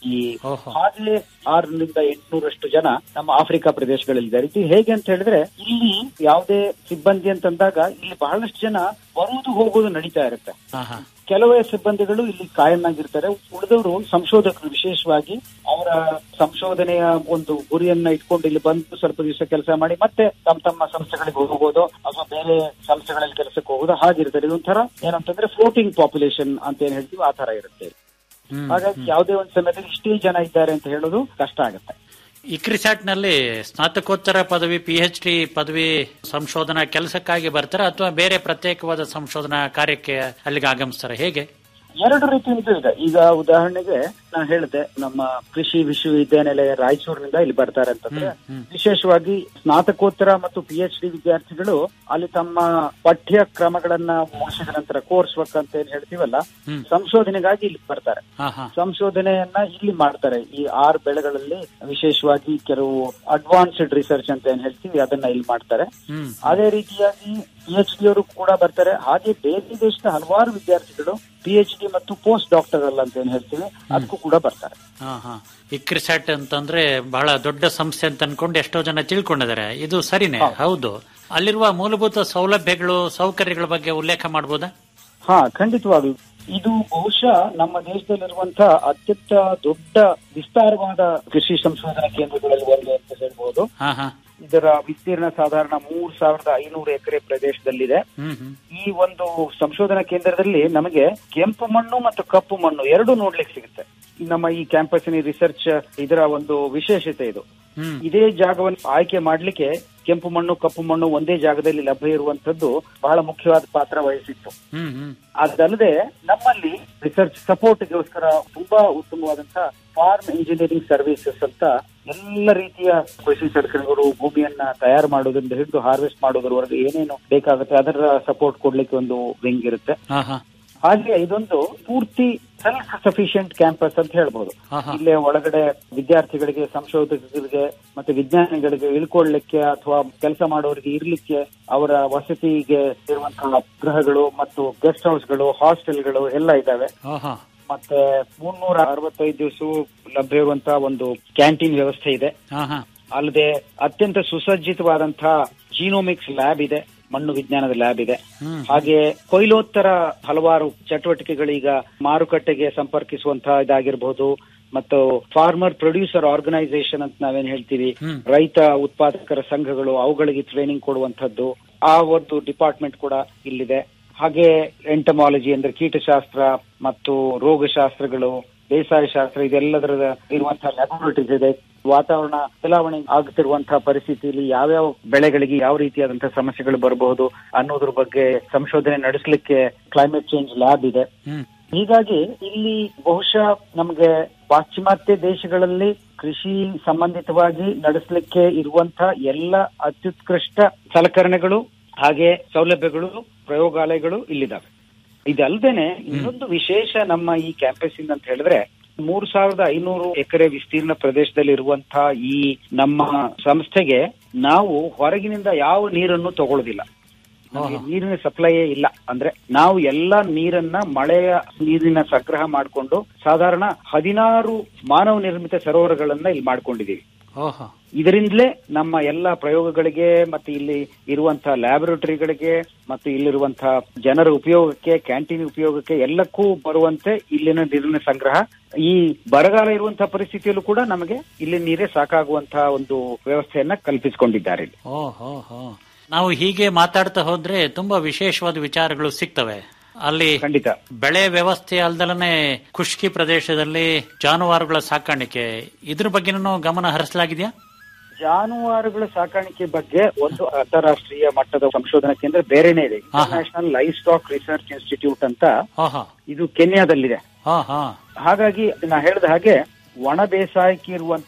I: ಈ
H: ಓಹೋ.
I: ಹಾಗೆ ಆರರಿಂದ ಎಂಟುನೂರಷ್ಟು ಜನ ನಮ್ಮ ಆಫ್ರಿಕಾ ಪ್ರದೇಶಗಳಲ್ಲಿದ್ದಾರೆ ಇದು ಹೇಗೆ ಅಂತ ಹೇಳಿದ್ರೆ ಇಲ್ಲಿ ಯಾವುದೇ ಸಿಬ್ಬಂದಿ ಅಂತಂದಾಗ ಇಲ್ಲಿ ಬಹಳಷ್ಟು ಜನ ಬರುವುದು ಹೋಗುವುದು ನಡೀತಾ ಇರುತ್ತೆ
H: ಹಾ ಹಾ
I: ಕೆಲವೇ ಸಿಬ್ಬಂದಿಗಳು ಇಲ್ಲಿ ಕಾಯಂ ಆಗಿರ್ತಾರೆ ಉಳಿದವರು ಸಂಶೋಧಕರು ವಿಶೇಷವಾಗಿ ಅವರ ಸಂಶೋಧನೆಯ ಒಂದು ಗುರಿಯನ್ನ ಇಟ್ಕೊಂಡು ಇಲ್ಲಿ ಬಂದು ಸ್ವಲ್ಪ ದಿವಸ ಕೆಲಸ ಮಾಡಿ ಮತ್ತೆ ತಮ್ಮ ತಮ್ಮ ಸಂಸ್ಥೆಗಳಿಗೆ ಹೋಗೋದು ಅಥವಾ ಬೇರೆ ಸಂಸ್ಥೆಗಳಲ್ಲಿ ಕೆಲಸಕ್ಕೆ ಹೋಗೋದು ಹಾಗಿರ್ತಾರೆ ಇದೊಂಥರ ಏನಂತಂದ್ರೆ ಫ್ಲೋಟಿಂಗ್ ಪಾಪ್ಯುಲೇಷನ್ ಅಂತ ಏನ್ ಹೇಳ್ತೀವಿ ಆ ತರ ಇರುತ್ತೆ
H: ಹ್ಮ್.
I: ಹಾಗಾಗಿ ಯಾವುದೇ ಒಂದು ಸಮಯದಲ್ಲಿ ಇಷ್ಟೇ ಜನ ಇದ್ದಾರೆ ಅಂತ ಹೇಳೋದು ಕಷ್ಟ ಆಗುತ್ತೆ
H: ಇಕ್ರಿಸ್ಯಾಟ್ ನಲ್ಲಿ ಸ್ನಾತಕೋತ್ತರ ಪದವಿ ಪಿ ಎಚ್ ಡಿ ಪದವಿ ಸಂಶೋಧನಾ ಕೆಲಸಕ್ಕಾಗಿ ಬರ್ತಾರೆ ಅಥವಾ ಬೇರೆ ಪ್ರತ್ಯೇಕವಾದ ಸಂಶೋಧನಾ ಕಾರ್ಯಕ್ಕೆ ಅಲ್ಲಿಗೆ ಆಗಮಿಸ್ತಾರೆ ಹೇಗೆ
I: ಎರಡು ರೀತಿಯಿಂದ ಇದೆ ಈಗ ಉದಾಹರಣೆಗೆ ನಾನು ಹೇಳಿದೆ ನಮ್ಮ ಕೃಷಿ ವಿಶ್ವವಿದ್ಯಾನಿಲಯ ರಾಯಚೂರಿನಿಂದ ಇಲ್ಲಿ ಬರ್ತಾರೆ ಅಂತಂದ್ರೆ ವಿಶೇಷವಾಗಿ ಸ್ನಾತಕೋತ್ತರ ಮತ್ತು ಪಿ ಎಚ್ ಡಿ ವಿದ್ಯಾರ್ಥಿಗಳು ಅಲ್ಲಿ ತಮ್ಮ ಪಠ್ಯ ಕ್ರಮಗಳನ್ನ ಮುಗಿಸಿದ ನಂತರ ಕೋರ್ಸ್ ವರ್ಕ್ ಅಂತ ಏನ್ ಹೇಳ್ತೀವಲ್ಲ
H: ಹ್ಮ್.
I: ಸಂಶೋಧನೆಗಾಗಿ ಇಲ್ಲಿ ಬರ್ತಾರೆ
H: ಹಾ ಹಾ
I: ಸಂಶೋಧನೆಯನ್ನ ಇಲ್ಲಿ ಮಾಡ್ತಾರೆ ಈ ಆರು ಬೆಳೆಗಳಲ್ಲಿ ವಿಶೇಷವಾಗಿ ಕೆಲವು ಅಡ್ವಾನ್ಸ್ಡ್ ರಿಸರ್ಚ್ ಅಂತ ಏನ್ ಹೇಳ್ತೀವಿ ಅದನ್ನ ಇಲ್ಲಿ ಮಾಡ್ತಾರೆ
H: ಹ್ಮ್
I: ಅದೇ ರೀತಿಯಾಗಿ ಪಿ ಎಚ್ ಡಿ ಅವರು ಕೂಡ ಬರ್ತಾರೆ ಹಾಗೆ ಬೇರೆ ದೇಶದ ಹಲವಾರು ವಿದ್ಯಾರ್ಥಿಗಳು ಪಿ ಎಚ್ ಡಿ ಮತ್ತು ಪೋಸ್ಟ್ ಡಾಕ್ಟರಲ್ ಅಂತ ಏನ್ ಹೇಳ್ತೀವಿ ಅದಕ್ಕೂ ಕೂಡ ಬರ್ತಾರೆ
H: ಹಾ ಹಾ ಇಕ್ರಿಸ್ಯಾಟ್ ಅಂತಂದ್ರೆ ಬಹಳ ದೊಡ್ಡ ಸಂಸ್ಥೆ ಅಂತ ಅನ್ಕೊಂಡು ಎಷ್ಟೋ ಜನ ತಿಳ್ಕೊಂಡಿದ್ದಾರೆ ಇದು ಸರಿನೇ ಹೌದು ಅಲ್ಲಿರುವ ಮೂಲಭೂತ ಸೌಲಭ್ಯಗಳು ಸೌಕರ್ಯಗಳ ಬಗ್ಗೆ ಉಲ್ಲೇಖ ಮಾಡಬಹುದಾ
I: ಹಾ ಖಂಡಿತವಾಗ್ಲು ಇದು ಬಹುಶಃ ನಮ್ಮ ದೇಶದಲ್ಲಿರುವಂತಹ ಅತ್ಯಂತ ದೊಡ್ಡ ವಿಸ್ತಾರವಾದ ಕೃಷಿ ಸಂಶೋಧನಾ ಕೇಂದ್ರಗಳಲ್ಲಿ ಒಂದು ಅಂತ ಹೇಳ್ಬಹುದು
H: ಹಾ ಹಾ
I: ಇದರ ವಿಸ್ತೀರ್ಣ ಸಾಧಾರಣ ಮೂರ್ ಸಾವಿರದ ಐನೂರು ಎಕರೆ ಪ್ರದೇಶದಲ್ಲಿದೆ
H: ಹ್ಮ್ ಹ್ಮ್
I: ಈ ಒಂದು ಸಂಶೋಧನಾ ಕೇಂದ್ರದಲ್ಲಿ ನಮಗೆ ಕೆಂಪು ಮಣ್ಣು ಮತ್ತು ಕಪ್ಪು ಮಣ್ಣು ಎರಡೂ ನೋಡ್ಲಿಕ್ಕೆ ಸಿಗುತ್ತೆ ಈ ನಮ್ಮ ಈ ಕ್ಯಾಂಪಸ್ಸಿನ ರಿಸರ್ಚ್ ಇದರ ಒಂದು ವಿಶೇಷತೆ ಇದು
H: ಹ್ಮ್
I: ಇದೇ ಜಾಗವನ್ನು ಆಯ್ಕೆ ಮಾಡ್ಲಿಕ್ಕೆ ಕೆಂಪು ಮಣ್ಣು ಕಪ್ಪು ಮಣ್ಣು ಒಂದೇ ಜಾಗದಲ್ಲಿ ಲಭ್ಯ ಇರುವಂತದ್ದು ಬಹಳ ಮುಖ್ಯವಾದ ಪಾತ್ರ ವಹಿಸಿತ್ತು
H: ಹ್ಮ್ ಹ್ಮ್
I: ಅದಲ್ಲದೆ ನಮ್ಮಲ್ಲಿ ರಿಸರ್ಚ್ ಸಪೋರ್ಟ್ಗೋಸ್ಕರ ತುಂಬಾ ಉತ್ತಮವಾದಂತಹ ಫಾರ್ಮ್ ಇಂಜಿನಿಯರಿಂಗ್ ಸರ್ವಿಸಸ್ ಅಂತ ಎಲ್ಲ ರೀತಿಯ ಕೃಷಿ ಸರಕುಗಳು ಭೂಮಿಯನ್ನ ತಯಾರು ಮಾಡೋದ್ರಿಂದ ಹಿಡಿದು ಹಾರ್ವೆಸ್ಟ್ ಮಾಡೋದ್ರವರೆಗೆ ಏನೇನು ಬೇಕಾಗುತ್ತೆ ಅದರ ಸಪೋರ್ಟ್ ಕೊಡ್ಲಿಕ್ಕೆ ಒಂದು ವಿಂಗ್ ಇರುತ್ತೆ
H: ಹಾ ಹಾ
I: ಹಾಗೆ ಇದೊಂದು ಪೂರ್ತಿ ಸೆಲ್ಫ್ ಸಫಿಶಿಯಂಟ್ ಕ್ಯಾಂಪಸ್ ಅಂತ ಹೇಳ್ಬೋದು
H: ಹಾ, ಹಾ.
I: ಇಲ್ಲೇ ಒಳಗಡೆ ವಿದ್ಯಾರ್ಥಿಗಳಿಗೆ ಸಂಶೋಧಕರಿಗೆ ಮತ್ತೆ ವಿಜ್ಞಾನಿಗಳಿಗೆ ಇಳ್ಕೊಳ್ಳಿಕ್ಕೆ ಅಥವಾ ಕೆಲಸ ಮಾಡೋರಿಗೆ ಇರ್ಲಿಕ್ಕೆ ಅವರ ವಸತಿಗೆ ಇರುವಂತಹ ಗೃಹಗಳು ಮತ್ತು ಗೆಸ್ಟ್ ಹೌಸ್ಗಳು ಹಾಸ್ಟೆಲ್ಗಳು ಎಲ್ಲ ಇದಾವೆ
H: ಹಾ ಹಾ
I: ಮತ್ತೆ ಮುನ್ನೂರ ಅರವತ್ತೈದು ದಿವಸವೂ ಲಭ್ಯ ಇರುವಂತಹ ಒಂದು ಕ್ಯಾಂಟೀನ್ ವ್ಯವಸ್ಥೆ ಇದೆ
H: ಹಾ ಹಾ
I: ಅಲ್ಲದೆ ಅತ್ಯಂತ ಸುಸಜ್ಜಿತವಾದಂತಹ ಜೀನೋಮಿಕ್ಸ್ ಲ್ಯಾಬ್ ಇದೆ ಮಣ್ಣು ವಿಜ್ಞಾನದ ಲ್ಯಾಬ್ ಇದೆ
H: ಹ್ಮ್.
I: ಹಾಗೆ ಕೊಯ್ಲೋತ್ತರ ಹಲವಾರು ಚಟುವಟಿಕೆಗಳೀಗ ಮಾರುಕಟ್ಟೆಗೆ ಸಂಪರ್ಕಿಸುವಂತಹ ಇದಾಗಿರ್ಬೋದು ಮತ್ತು ಫಾರ್ಮರ್ ಪ್ರೊಡ್ಯೂಸರ್ ಆರ್ಗನೈಸೇಷನ್ ಅಂತ ನಾವೇನ್ ಹೇಳ್ತೀವಿ
H: ಹ್ಮ್.
I: ರೈತ ಉತ್ಪಾದಕರ ಸಂಘಗಳು ಅವುಗಳಿಗೆ ಟ್ರೈನಿಂಗ್ ಕೊಡುವಂತದ್ದು ಆ ಒಂದು ಡಿಪಾರ್ಟ್ಮೆಂಟ್ ಕೂಡ ಇಲ್ಲಿದೆ ಹಾಗೆ ಎಂಟಮಾಲಜಿ ಅಂದ್ರೆ ಕೀಟಶಾಸ್ತ್ರ ಮತ್ತು ರೋಗಶಾಸ್ತ್ರಗಳು ಬೇಸಾಯ ಶಾಸ್ತ್ರ ಇದೆಲ್ಲದರ ಇರುವಂತಹ ಲ್ಯಾಬೊರೇಟರೀಸ್ ಇದೆ ವಾತಾವರಣ ಬದಲಾವಣೆ ಆಗುತ್ತಿರುವಂತಹ ಪರಿಸ್ಥಿತಿಯಲ್ಲಿ ಯಾವ್ಯಾವ ಬೆಳೆಗಳಿಗೆ ಯಾವ ರೀತಿಯಾದಂತಹ ಸಮಸ್ಯೆಗಳು ಬರಬಹುದು ಅನ್ನೋದ್ರ ಬಗ್ಗೆ ಸಂಶೋಧನೆ ನಡೆಸಲಿಕ್ಕೆ ಕ್ಲೈಮೇಟ್ ಚೇಂಜ್ ಲ್ಯಾಬ್ ಇದೆ
H: ಹ್ಮ್
I: ಹೀಗಾಗಿ ಇಲ್ಲಿ ಬಹುಶಃ ನಮಗೆ ಪಾಶ್ಚಿಮಾತ್ಯ ದೇಶಗಳಲ್ಲಿ ಕೃಷಿ ಸಂಬಂಧಿತವಾಗಿ ನಡೆಸಲಿಕ್ಕೆ ಇರುವಂತಹ ಎಲ್ಲ ಅತ್ಯುತ್ಕೃಷ್ಟ ಸಲಕರಣೆಗಳು ಹಾಗೆ ಸೌಲಭ್ಯಗಳು ಪ್ರಯೋಗಾಲಯಗಳು ಇಲ್ಲಿದ್ದಾವೆ ಇದಲ್ದೇನೆ ಇನ್ನೊಂದು ವಿಶೇಷ ನಮ್ಮ ಈ ಕ್ಯಾಂಪಸ್ ಇಂದ ಅಂತ ಹೇಳಿದ್ರೆ ಮೂರು ಸಾವಿರದ ಐನೂರು ಎಕರೆ ವಿಸ್ತೀರ್ಣ ಪ್ರದೇಶದಲ್ಲಿ ಇರುವಂತಹ ಈ ನಮ್ಮ ಸಂಸ್ಥೆಗೆ ನಾವು ಹೊರಗಿನಿಂದ ಯಾವ ನೀರನ್ನು ತಗೊಳ್ಳೋದಿಲ್ಲ ನಮಗೆ ನೀರಿನ ಸಪ್ಲೈಯೇ ಇಲ್ಲ ಅಂದ್ರೆ ನಾವು ಎಲ್ಲ ನೀರನ್ನ ಮಳೆಯ ನೀರಿನ ಸಂಗ್ರಹ ಮಾಡಿಕೊಂಡು ಸಾಧಾರಣ ಹದಿನಾರು ಮಾನವ ನಿರ್ಮಿತ ಸರೋವರಗಳನ್ನ ಇಲ್ಲಿ ಮಾಡ್ಕೊಂಡಿದೀವಿ
H: ಓಹೋ
I: ಇದರಿಂದಲೇ ನಮ್ಮ ಎಲ್ಲ ಪ್ರಯೋಗಗಳಿಗೆ ಮತ್ತೆ ಇಲ್ಲಿ ಇರುವಂತಹ ಲ್ಯಾಬೊರೇಟರಿಗಳಿಗೆ ಮತ್ತು ಇಲ್ಲಿರುವಂತಹ ಜನರ ಉಪಯೋಗಕ್ಕೆ ಕ್ಯಾಂಟೀನ್ ಉಪಯೋಗಕ್ಕೆ ಎಲ್ಲಕ್ಕೂ ಬರುವಂತೆ ಇಲ್ಲಿನ ನೀರಿನ ಸಂಗ್ರಹ ಈ ಬರಗಾಲ ಇರುವಂತಹ ಪರಿಸ್ಥಿತಿಯಲ್ಲೂ ಕೂಡ ನಮಗೆ ಇಲ್ಲಿ ನೀರೇ ಸಾಕಾಗುವಂತಹ ಒಂದು ವ್ಯವಸ್ಥೆಯನ್ನ ಕಲ್ಪಿಸಿಕೊಂಡಿದ್ದಾರೆ ಇಲ್ಲಿ.
H: ಓಹೋ ಹೋ ನಾವು ಹೀಗೆ ಮಾತಾಡ್ತಾ ಹೋದ್ರೆ ತುಂಬಾ ವಿಶೇಷವಾದ ವಿಚಾರಗಳು ಸಿಗ್ತವೆ ಅಲ್ಲಿ
I: ಖಂಡಿತ
H: ಬೆಳೆ ವ್ಯವಸ್ಥೆ ಅಲ್ದಲನೆ ಖುಷ್ಕಿ ಪ್ರದೇಶದಲ್ಲಿ ಜಾನುವಾರುಗಳ ಸಾಕಾಣಿಕೆ ಇದ್ರ ಬಗ್ಗೆನೂ ಗಮನ ಹರಿಸಲಾಗಿದೆಯಾ
I: ಜಾನುವಾರುಗಳ ಸಾಕಾಣಿಕೆ ಬಗ್ಗೆ ಒಂದು ಅಂತಾರಾಷ್ಟ್ರೀಯ ಮಟ್ಟದ ಸಂಶೋಧನಾ ಕೇಂದ್ರ ಬೇರೆನೇ ಇದೆ
H: ಹಾ, ಹಾ.
I: International livestock research institute ಅಂತ
H: ಹಾ ಹಾ
I: ಇದು ಕೆನ್ಯಾದಲ್ಲಿದೆ
H: ಹಾ ಹಾ
I: ಹಾಗಾಗಿ ನಾ ಹೇಳಿದ ಹಾಗೆ ಒಣ ಬೇಸಾಯಕ್ಕೆ ಇರುವಂತಹ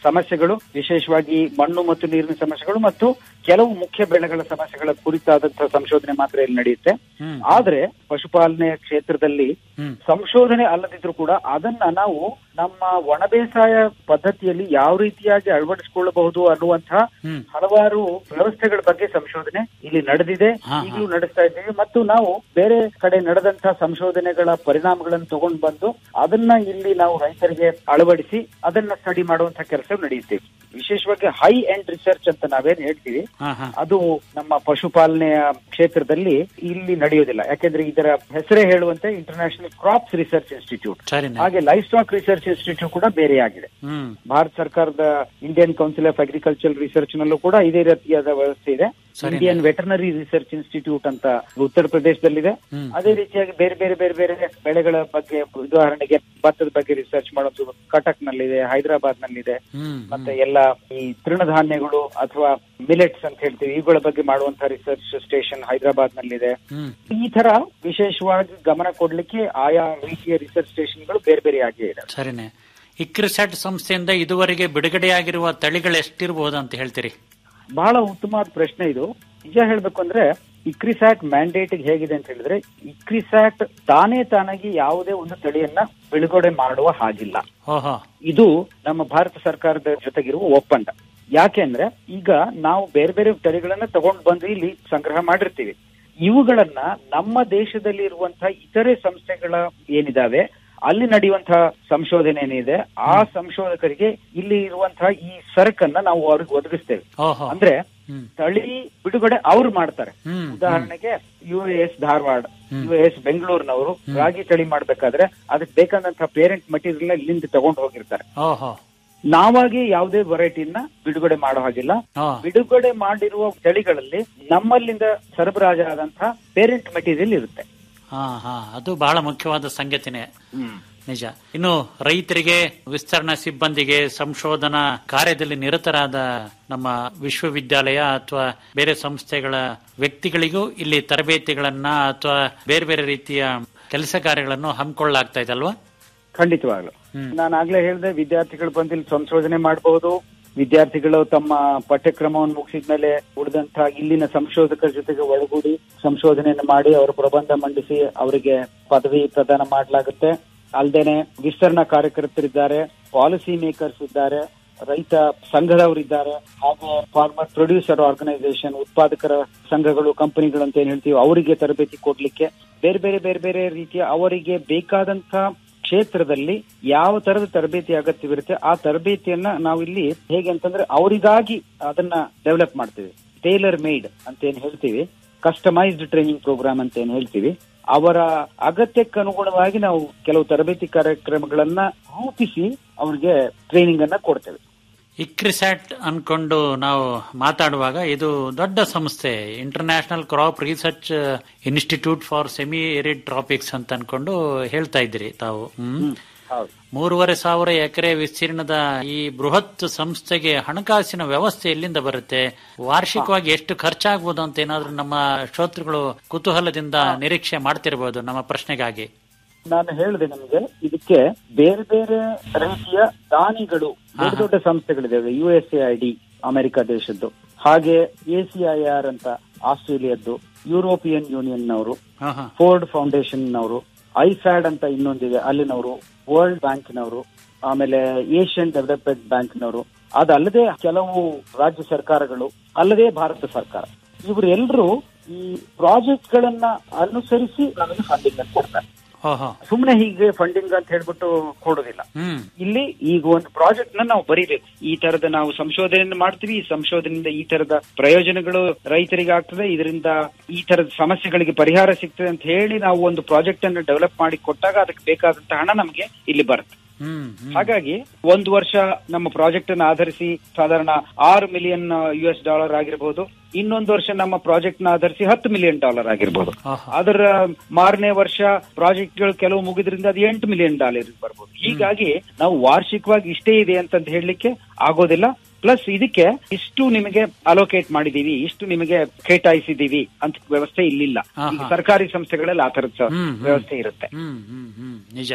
I: ಸಮಸ್ಯೆಗಳು ವಿಶೇಷವಾಗಿ ಮಣ್ಣು ಮತ್ತು ನೀರಿನ ಸಮಸ್ಯೆಗಳು ಮತ್ತು ಕೆಲವು ಮುಖ್ಯ ಬೆಳೆಗಳ ಸಮಸ್ಯೆಗಳ ಕುರಿತಾದಂತಹ ಸಂಶೋಧನೆ ಮಾತ್ರ ಇಲ್ಲಿ ನಡೆಯುತ್ತೆ ಆದ್ರೆ ಪಶುಪಾಲನೆಯ ಕ್ಷೇತ್ರದಲ್ಲಿ ಸಂಶೋಧನೆ ಅಲ್ಲದಿದ್ರು ಕೂಡ ಅದನ್ನ ನಾವು ನಮ್ಮ ಒಣ ಬೇಸಾಯ ಪದ್ಧತಿಯಲ್ಲಿ ಯಾವ ರೀತಿಯಾಗಿ ಅಳವಡಿಸಿಕೊಳ್ಳಬಹುದು ಅನ್ನುವಂತಹ ಹಲವಾರು ವ್ಯವಸ್ಥೆಗಳ ಬಗ್ಗೆ ಸಂಶೋಧನೆ ಇಲ್ಲಿ ನಡೆದಿದೆ ಈಗಲೂ ನಡೆಸ್ತಾ ಇದ್ದೇವೆ ಮತ್ತು ನಾವು ಬೇರೆ ಕಡೆ ನಡೆದಂತಹ ಸಂಶೋಧನೆಗಳ ಪರಿಣಾಮಗಳನ್ನು ತಗೊಂಡು ಬಂದು ಅದನ್ನ ಇಲ್ಲಿ ನಾವು ರೈತರಿಗೆ ಅಳವಡಿಸಿ ಅದನ್ನ ಸ್ಟಡಿ ಮಾಡುವಂತಹ ಕೆಲಸ ನಡೆಯುತ್ತೆ ವಿಶೇಷವಾಗಿ ಹೈ ಎಂಡ್ ರಿಸರ್ಚ್ ಅಂತ ನಾವೇನ್ ಹೇಳ್ತೀವಿ ಅದು ನಮ್ಮ ಪಶುಪಾಲನೆಯ ಕ್ಷೇತ್ರದಲ್ಲಿ ಇಲ್ಲಿ ನಡೆಯೋದಿಲ್ಲ ಯಾಕೆಂದ್ರೆ ಇದರ ಹೆಸರೇ ಹೇಳುವಂತೆ ಇಂಟರ್ನ್ಯಾಷನಲ್ ಕ್ರಾಪ್ಸ್ ರಿಸರ್ಚ್ ಇನ್ಸ್ಟಿಟ್ಯೂಟ್
H: ಸರಿನೆ
I: ಹಾಗೆ ಲೈಫ್ ಸ್ಟಾಕ್ ರಿಸರ್ಚ್ ಇನ್ಸ್ಟಿಟ್ಯೂಟ್ ಕೂಡ ಬೇರೆಯಾಗಿದೆ
H: ಹ್ಮ್
I: ಭಾರತ ಸರ್ಕಾರದ Indian council of agriculture research ನಲ್ಲೂ ಕೂಡ ಇದೇ ರೀತಿಯಾದ ವ್ಯವಸ್ಥೆ ಇದೆ
H: ಸರಿನೆ.
I: ಇಂಡಿಯನ್ ವೆಟರ್ನರಿ ರಿಸರ್ಚ್ ಇನ್ಸ್ಟಿಟ್ಯೂಟ್ ಅಂತ ಉತ್ತರ ಪ್ರದೇಶದಲ್ಲಿದೆ ಅದೇ ರೀತಿಯಾಗಿ ಬೇರೆ ಬೇರೆ ಬೇರೆ ಬೇರೆ ಬೆಳೆಗಳ ಬಗ್ಗೆ ಉದಾಹರಣೆಗೆ ಭತ್ತದ ಬಗ್ಗೆ ರಿಸರ್ಚ್ ಮಾಡೋದು ಕಟಕ್ ನಲ್ಲಿದೆ ಹೈದರಾಬಾದ್ ನಲ್ಲಿದೆ
H: ಹ್ಮ್
I: ಮತ್ತೆ ಎಲ್ಲ ಈ ತೃಣಧಾನ್ಯಗಳು ಅಥವಾ ಮಿಲೆಟ್ಸ್ ಅಂತ ಹೇಳ್ತೀವಿ ಇವುಗಳ ಬಗ್ಗೆ ಮಾಡುವಂತಹ ರಿಸರ್ಚ್ ಸ್ಟೇಷನ್ ಹೈದರಾಬಾದ್ ನಲ್ಲಿದೆ
H: ಹ್ಮ್
I: ಈ ತರ ವಿಶೇಷವಾಗಿ ಗಮನ ಕೊಡ್ಲಿಕ್ಕೆ ಆಯಾ ರೀತಿಯ ರಿಸರ್ಚ್ ಸ್ಟೇಷನ್ಗಳು ಬೇರೆ ಬೇರೆ ಆಗಿಯೇ ಇದೆ
H: ಸರಿನೆ ಇಕ್ರಿಸ್ಯಾಟ್ ಸಂಸ್ಥೆಯಿಂದ ಇದುವರೆಗೆ ಬಿಡುಗಡೆಯಾಗಿರುವ ತಳಿಗಳು ಎಷ್ಟಿರಬಹುದು ಅಂತ ಹೇಳ್ತೀರಿ
I: ಬಹಳ ಉತ್ತಮವಾದ ಪ್ರಶ್ನೆ ಇದು ನಿಜ ಹೇಳ್ಬೇಕು ಅಂದ್ರೆ ಇಕ್ರಿಸ್ಯಾಟ್ ಮ್ಯಾಂಡೇಟ್ ಹೇಗಿದೆ ಅಂತ ಹೇಳಿದ್ರೆ ಇಕ್ರಿಸ್ಯಾಟ್ ತಾನೇ ತಾನಾಗಿ ಯಾವುದೇ ಒಂದು ತಳಿಯನ್ನ ಬಿಡುಗಡೆ ಮಾಡುವ ಹಾಗಿಲ್ಲ
H: ಓಹೋ
I: ಇದು ನಮ್ಮ ಭಾರತ ಸರ್ಕಾರದ ಜೊತೆಗಿರುವ ಒಪ್ಪಂದ ಯಾಕೆಂದ್ರೆ ಈಗ ನಾವು ಬೇರೆ ಬೇರೆ ತಳಿಗಳನ್ನ ತಗೊಂಡ್ ಬಂದು ಇಲ್ಲಿ ಸಂಗ್ರಹ ಮಾಡಿರ್ತೀವಿ ಇವುಗಳನ್ನ ನಮ್ಮ ದೇಶದಲ್ಲಿ ಇರುವಂತಹ ಇತರೆ ಸಂಸ್ಥೆಗಳ ಏನಿದಾವೆ ಅಲ್ಲಿ ನಡೆಯುವಂತಹ ಸಂಶೋಧನೆ ಏನಿದೆ ಆ ಸಂಶೋಧಕರಿಗೆ ಇಲ್ಲಿ ಇರುವಂತಹ ಈ ಸರಕನ್ನ ನಾವು ಅವ್ರಿಗೆ ಒದಗಿಸ್ತೇವೆ
H: ಓಹೋ
I: ಅಂದ್ರೆ
H: ಹ್ಮ್.
I: ತಳಿ ಬಿಡುಗಡೆ ಅವ್ರು ಮಾಡ್ತಾರೆ
H: ಹ್ಮ್
I: ಉದಾಹರಣೆಗೆ U S Dharwad U S ಬೆಂಗಳೂರಿನವರು ರಾಗಿ ತಳಿ ಮಾಡ್ಬೇಕಾದ್ರೆ ಅದಕ್ಕೆ ಬೇಕಾದಂತಹ ಪೇರೆಂಟ್ ಮಟೀರಿಯಲ್ ಇಲ್ಲಿಂದ ತಗೊಂಡು ಹೋಗಿರ್ತಾರೆ
H: ಓಹೋ
I: ನಾವಾಗಿ ಯಾವುದೇ ವೆರೈಟಿನ ಬಿಡುಗಡೆ ಮಾಡೋ ಹಾಗಿಲ್ಲ
H: ಹಾ.
I: ಬಿಡುಗಡೆ ಮಾಡಿರುವ ತಳಿಗಳಲ್ಲಿ ನಮ್ಮಲ್ಲಿಂದ ಸರಬರಾಜಾದಂತಹ ಪೇರೆಂಟ್ ಮೆಟೀರಿಯಲ್ ಇರುತ್ತೆ
H: ಹಾ ಹಾ ಅದು ಬಹಳ ಮುಖ್ಯವಾದ ಸಂಗತಿನೇ ನಿಜ ಇನ್ನು ರೈತರಿಗೆ ವಿಸ್ತರಣಾ ಸಿಬ್ಬಂದಿಗೆ ಸಂಶೋಧನಾ ಕಾರ್ಯದಲ್ಲಿ ನಿರತರಾದ ನಮ್ಮ ವಿಶ್ವವಿದ್ಯಾಲಯ ಅಥವಾ ಬೇರೆ ಸಂಸ್ಥೆಗಳ ವ್ಯಕ್ತಿಗಳಿಗೂ ಇಲ್ಲಿ ತರಬೇತಿಗಳನ್ನ ಅಥವಾ ಬೇರೆ ಬೇರೆ ರೀತಿಯ ಕೆಲಸ ಕಾರ್ಯಗಳನ್ನು ಹಮ್ಮಿಕೊಳ್ಳಲಾಗ್ತಾ ಇದೆ ಅಲ್ವಾ
I: ಖಂಡಿತವಾಗ್ಲು
H: ಹ್ಮ್.
I: ನಾನು ಆಗ್ಲೇ ಹೇಳಿದೆ ವಿದ್ಯಾರ್ಥಿಗಳು ಬಂದು ಇಲ್ಲಿ ಸಂಶೋಧನೆ ಮಾಡಬಹುದು ವಿದ್ಯಾರ್ಥಿಗಳು ತಮ್ಮ ಪಠ್ಯಕ್ರಮವನ್ನು ಮುಗಿಸಿದ ಮೇಲೆ ಉಳಿದಂತಹ ಇಲ್ಲಿನ ಸಂಶೋಧಕರ ಜೊತೆಗೆ ಒಳಗೂಡಿ ಸಂಶೋಧನೆಯನ್ನು ಮಾಡಿ ಅವರ ಪ್ರಬಂಧ ಮಂಡಿಸಿ ಅವರಿಗೆ ಪದವಿ ಪ್ರದಾನ ಮಾಡಲಾಗುತ್ತೆ ಅಲ್ಲದೇನೆ ವಿಸ್ತರಣಾ ಕಾರ್ಯಕರ್ತರಿದ್ದಾರೆ ಪಾಲಿಸಿ ಮೇಕರ್ಸ್ ಇದ್ದಾರೆ ರೈತ ಸಂಘದವರಿದ್ದಾರೆ ಹಾಗೆ ಫಾರ್ಮರ್ ಪ್ರೊಡ್ಯೂಸರ್ ಆರ್ಗನೈಸೇಷನ್ ಉತ್ಪಾದಕರ ಸಂಘಗಳು ಕಂಪನಿಗಳು ಅಂತ ಏನ್ ಹೇಳ್ತೀವಿ ಅವರಿಗೆ ತರಬೇತಿ ಕೊಡ್ಲಿಕ್ಕೆ ಬೇರೆ ಬೇರೆ ಬೇರೆ ಬೇರೆ ರೀತಿಯ ಅವರಿಗೆ ಬೇಕಾದಂತ ಕ್ಷೇತ್ರದಲ್ಲಿ ಯಾವ ತರದ ತರಬೇತಿ ಅಗತ್ಯವಿರುತ್ತೆ ಆ ತರಬೇತಿಯನ್ನ ನಾವು ಇಲ್ಲಿ ಹೇಗೆ ಅಂತಂದ್ರೆ ಅವರಿಗಾಗಿ ಅದನ್ನ ಡೆವಲಪ್ ಮಾಡ್ತೀವಿ ಟೇಲರ್ ಮೇಡ್ ಅಂತ ಏನ್ ಹೇಳ್ತೀವಿ ಕಸ್ಟಮೈಸ್ಡ್ ಟ್ರೈನಿಂಗ್ ಪ್ರೋಗ್ರಾಮ್ ಅಂತ ಏನ್ ಹೇಳ್ತೀವಿ ಅವರ ಅಗತ್ಯಕ್ಕೆ ಅನುಗುಣವಾಗಿ ನಾವು ಕೆಲವು ತರಬೇತಿ ಕಾರ್ಯಕ್ರಮಗಳನ್ನ ರೂಪಿಸಿ ಅವ್ರಿಗೆ ಟ್ರೈನಿಂಗ್ ಅನ್ನ ಕೊಡ್ತೇವೆ
H: ಇಕ್ರಿಸ್ಯಾಟ್ ಅನ್ಕೊಂಡು ನಾವು ಮಾತಾಡುವಾಗ ಇದು ದೊಡ್ಡ ಸಂಸ್ಥೆ international crop research institute for semi arid tropics ಅಂತ ಅನ್ಕೊಂಡು ಹೇಳ್ತಾ ಇದ್ರಿ ತಾವು ಹ್ಮ್
I: ಹೌದು
H: ಮೂರುವರೆ ಸಾವಿರ ಎಕರೆ ವಿಸ್ತೀರ್ಣದ ಈ ಬೃಹತ್ ಸಂಸ್ಥೆಗೆ ಹಣಕಾಸಿನ ವ್ಯವಸ್ಥೆ ಎಲ್ಲಿಂದ ಬರುತ್ತೆ ವಾರ್ಷಿಕವಾಗಿ ಎಷ್ಟು ಖರ್ಚಾಗಬಹುದು ಅಂತ ಏನಾದ್ರೂ ನಮ್ಮ ಶ್ರೋತೃಗಳು ಕುತೂಹಲದಿಂದ ನಿರೀಕ್ಷೆ ಮಾಡ್ತಿರಬಹುದು ನಮ್ಮ ಪ್ರಶ್ನೆಗಾಗಿ
I: ನಾನು ಹೇಳಿದೆ ನಿಮಗೆ ಇದಕ್ಕೆ ಬೇರೆ ಬೇರೆ ರೀತಿಯ ದಾನಿಗಳು ದೊಡ್ಡ ದೊಡ್ಡ ಸಂಸ್ಥೆಗಳಿದ್ದಾವೆ U S A I D America ದೇಶದ್ದು ಹಾಗೆ ಎ ಸಿ ಐ ಆರ್ ಅಂತ ಆಸ್ಟ್ರೇಲಿಯದ್ದು ಯುರೋಪಿಯನ್ ಯೂನಿಯನ್ ನವರು
H: ಹಾ ಹಾ
I: ಫೋರ್ಡ್ ಫೌಂಡೇಶನ್ ನವರು ಐಫ್ಯಾಡ್ ಅಂತ ಇನ್ನೊಂದಿದೆ ಅಲ್ಲಿನವರು ವರ್ಲ್ಡ್ ಬ್ಯಾಂಕ್ನವರು ಆಮೇಲೆ ಏಷ್ಯನ್ ಡೆವಲಪ್ಮೆಂಟ್ ಬ್ಯಾಂಕ್ನವರು ಅದಲ್ಲದೆ ಕೆಲವು ರಾಜ್ಯ ಸರ್ಕಾರಗಳು ಅಲ್ಲದೆ ಭಾರತ ಸರ್ಕಾರ ಇವರೆಲ್ಲರೂ ಈ ಪ್ರಾಜೆಕ್ಟ್ ಗಳನ್ನ ಅನುಸರಿಸಿ ನಮಗೆ ಫಂಡಿಂಗ್ ಅಂತ ಕೊಡ್ತಾರೆ
H: ಓಹೋ
I: ಸುಮ್ನೆ ಹೀಗೆ ಫಂಡಿಂಗ್ ಅಂತ ಹೇಳ್ಬಿಟ್ಟು ಕೊಡೋದಿಲ್ಲ
H: ಹ್ಮ್
I: ಇಲ್ಲಿ ಈಗ ಒಂದು ಪ್ರಾಜೆಕ್ಟ್ ನ ನಾವು ಬರೀಬೇಕು ಈ ತರದ ನಾವು ಸಂಶೋಧನೆ ಮಾಡ್ತೀವಿ ಈ ಸಂಶೋಧನೆಯಿಂದ ಈ ತರದ ಪ್ರಯೋಜನಗಳು ರೈತರಿಗೆ ಆಗ್ತದೆ ಇದರಿಂದ ಈ ತರದ ಸಮಸ್ಯೆಗಳಿಗೆ ಪರಿಹಾರ ಸಿಗ್ತದೆ ಅಂತ ಹೇಳಿ ನಾವು ಒಂದು ಪ್ರಾಜೆಕ್ಟ್ ಅನ್ನು ಡೆವಲಪ್ ಮಾಡಿ ಕೊಟ್ಟಾಗ ಅದಕ್ಕೆ ಬೇಕಾದಂತ ಹಣ ನಮಗೆ ಇಲ್ಲಿ ಬರುತ್ತೆ
H: ಹ್ಮ್ ಹ್ಮ್
I: ಹಾಗಾಗಿ ಒಂದು ವರ್ಷ ನಮ್ಮ ಪ್ರಾಜೆಕ್ಟ್ ಅನ್ನು ಆಧರಿಸಿ ಸಾಧಾರಣ ಆರು ಮಿಲಿಯನ್ ಯು ಎಸ್ ಡಾಲರ್ ಆಗಿರಬಹುದು ಇನ್ನೊಂದು ವರ್ಷ ನಮ್ಮ ಪ್ರಾಜೆಕ್ಟ್ ನ ಆಧರಿಸಿ ಹತ್ತು ಮಿಲಿಯನ್ ಡಾಲರ್ ಆಗಿರ್ಬೋದು
H: ಆಹಾ.
I: ಅದರ ಮಾರನೇ ವರ್ಷ ಪ್ರಾಜೆಕ್ಟ್ ಗಳು ಕೆಲವು ಮುಗಿದ್ರಿಂದ ಅದು ಎಂಟು ಮಿಲಿಯನ್ ಡಾಲರ್ ಬರ್ಬೋದು ಹೀಗಾಗಿ ನಾವು ವಾರ್ಷಿಕವಾಗಿ ಇಷ್ಟೇ ಇದೆ ಅಂತಂತ ಹೇಳಲಿಕ್ಕೆ ಆಗೋದಿಲ್ಲ ಪ್ಲಸ್ ಇದಕ್ಕೆ ಇಷ್ಟು ನಿಮಗೆ ಅಲೋಕೇಟ್ ಮಾಡಿದೀವಿ ಇಷ್ಟು ನಿಮಗೆ ಕೇಟಾಯಿಸಿದೀವಿ ಅಂತ ವ್ಯವಸ್ಥೆ ಇಲ್ಲಿಲ್ಲ
H: ಆಹಾ.
I: ಈಗ ಸರ್ಕಾರಿ ಸಂಸ್ಥೆಗಳಲ್ಲಿ ಆ ತರದ
H: ಹ್ಮ್, ಹ್ಮ್.
I: ವ್ಯವಸ್ಥೆ ಇರುತ್ತೆ
H: ಹ್ಮ್ ಹ್ಮ್ ಹ್ಮ್ ನಿಜ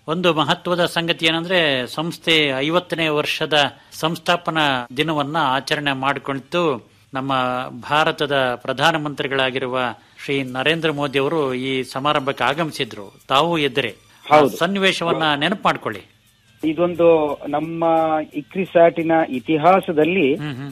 H: ಒಂದು ಮಹತ್ವದ ಸಂಗತಿ ಏನಂದ್ರೆ ಸಂಸ್ಥೆ ಐವತ್ತನೇ ವರ್ಷದ ಸಂಸ್ಥಾಪನಾ ದಿನವನ್ನ ಆಚರಣೆ ಮಾಡಿಕೊಂಡಿದ್ದು ನಮ್ಮ ಭಾರತದ ಪ್ರಧಾನಮಂತ್ರಿಗಳಾಗಿರುವ ಶ್ರೀ ನರೇಂದ್ರ ಮೋದಿ ಅವರು ಈ ಸಮಾರಂಭಕ್ಕೆ ಆಗಮಿಸಿದ್ರು ತಾವು ಎದ್ದರೆ ಆ
I: ಹೌದು.
H: ಸನ್ನಿವೇಶವನ್ನ ನೆನಪು ಮಾಡ್ಕೊಳ್ಳಿ
I: ಇದೊಂದು ನಮ್ಮ ಇಕ್ರಿಸ್ಯಾಟಿನ ಇತಿಹಾಸದಲ್ಲಿ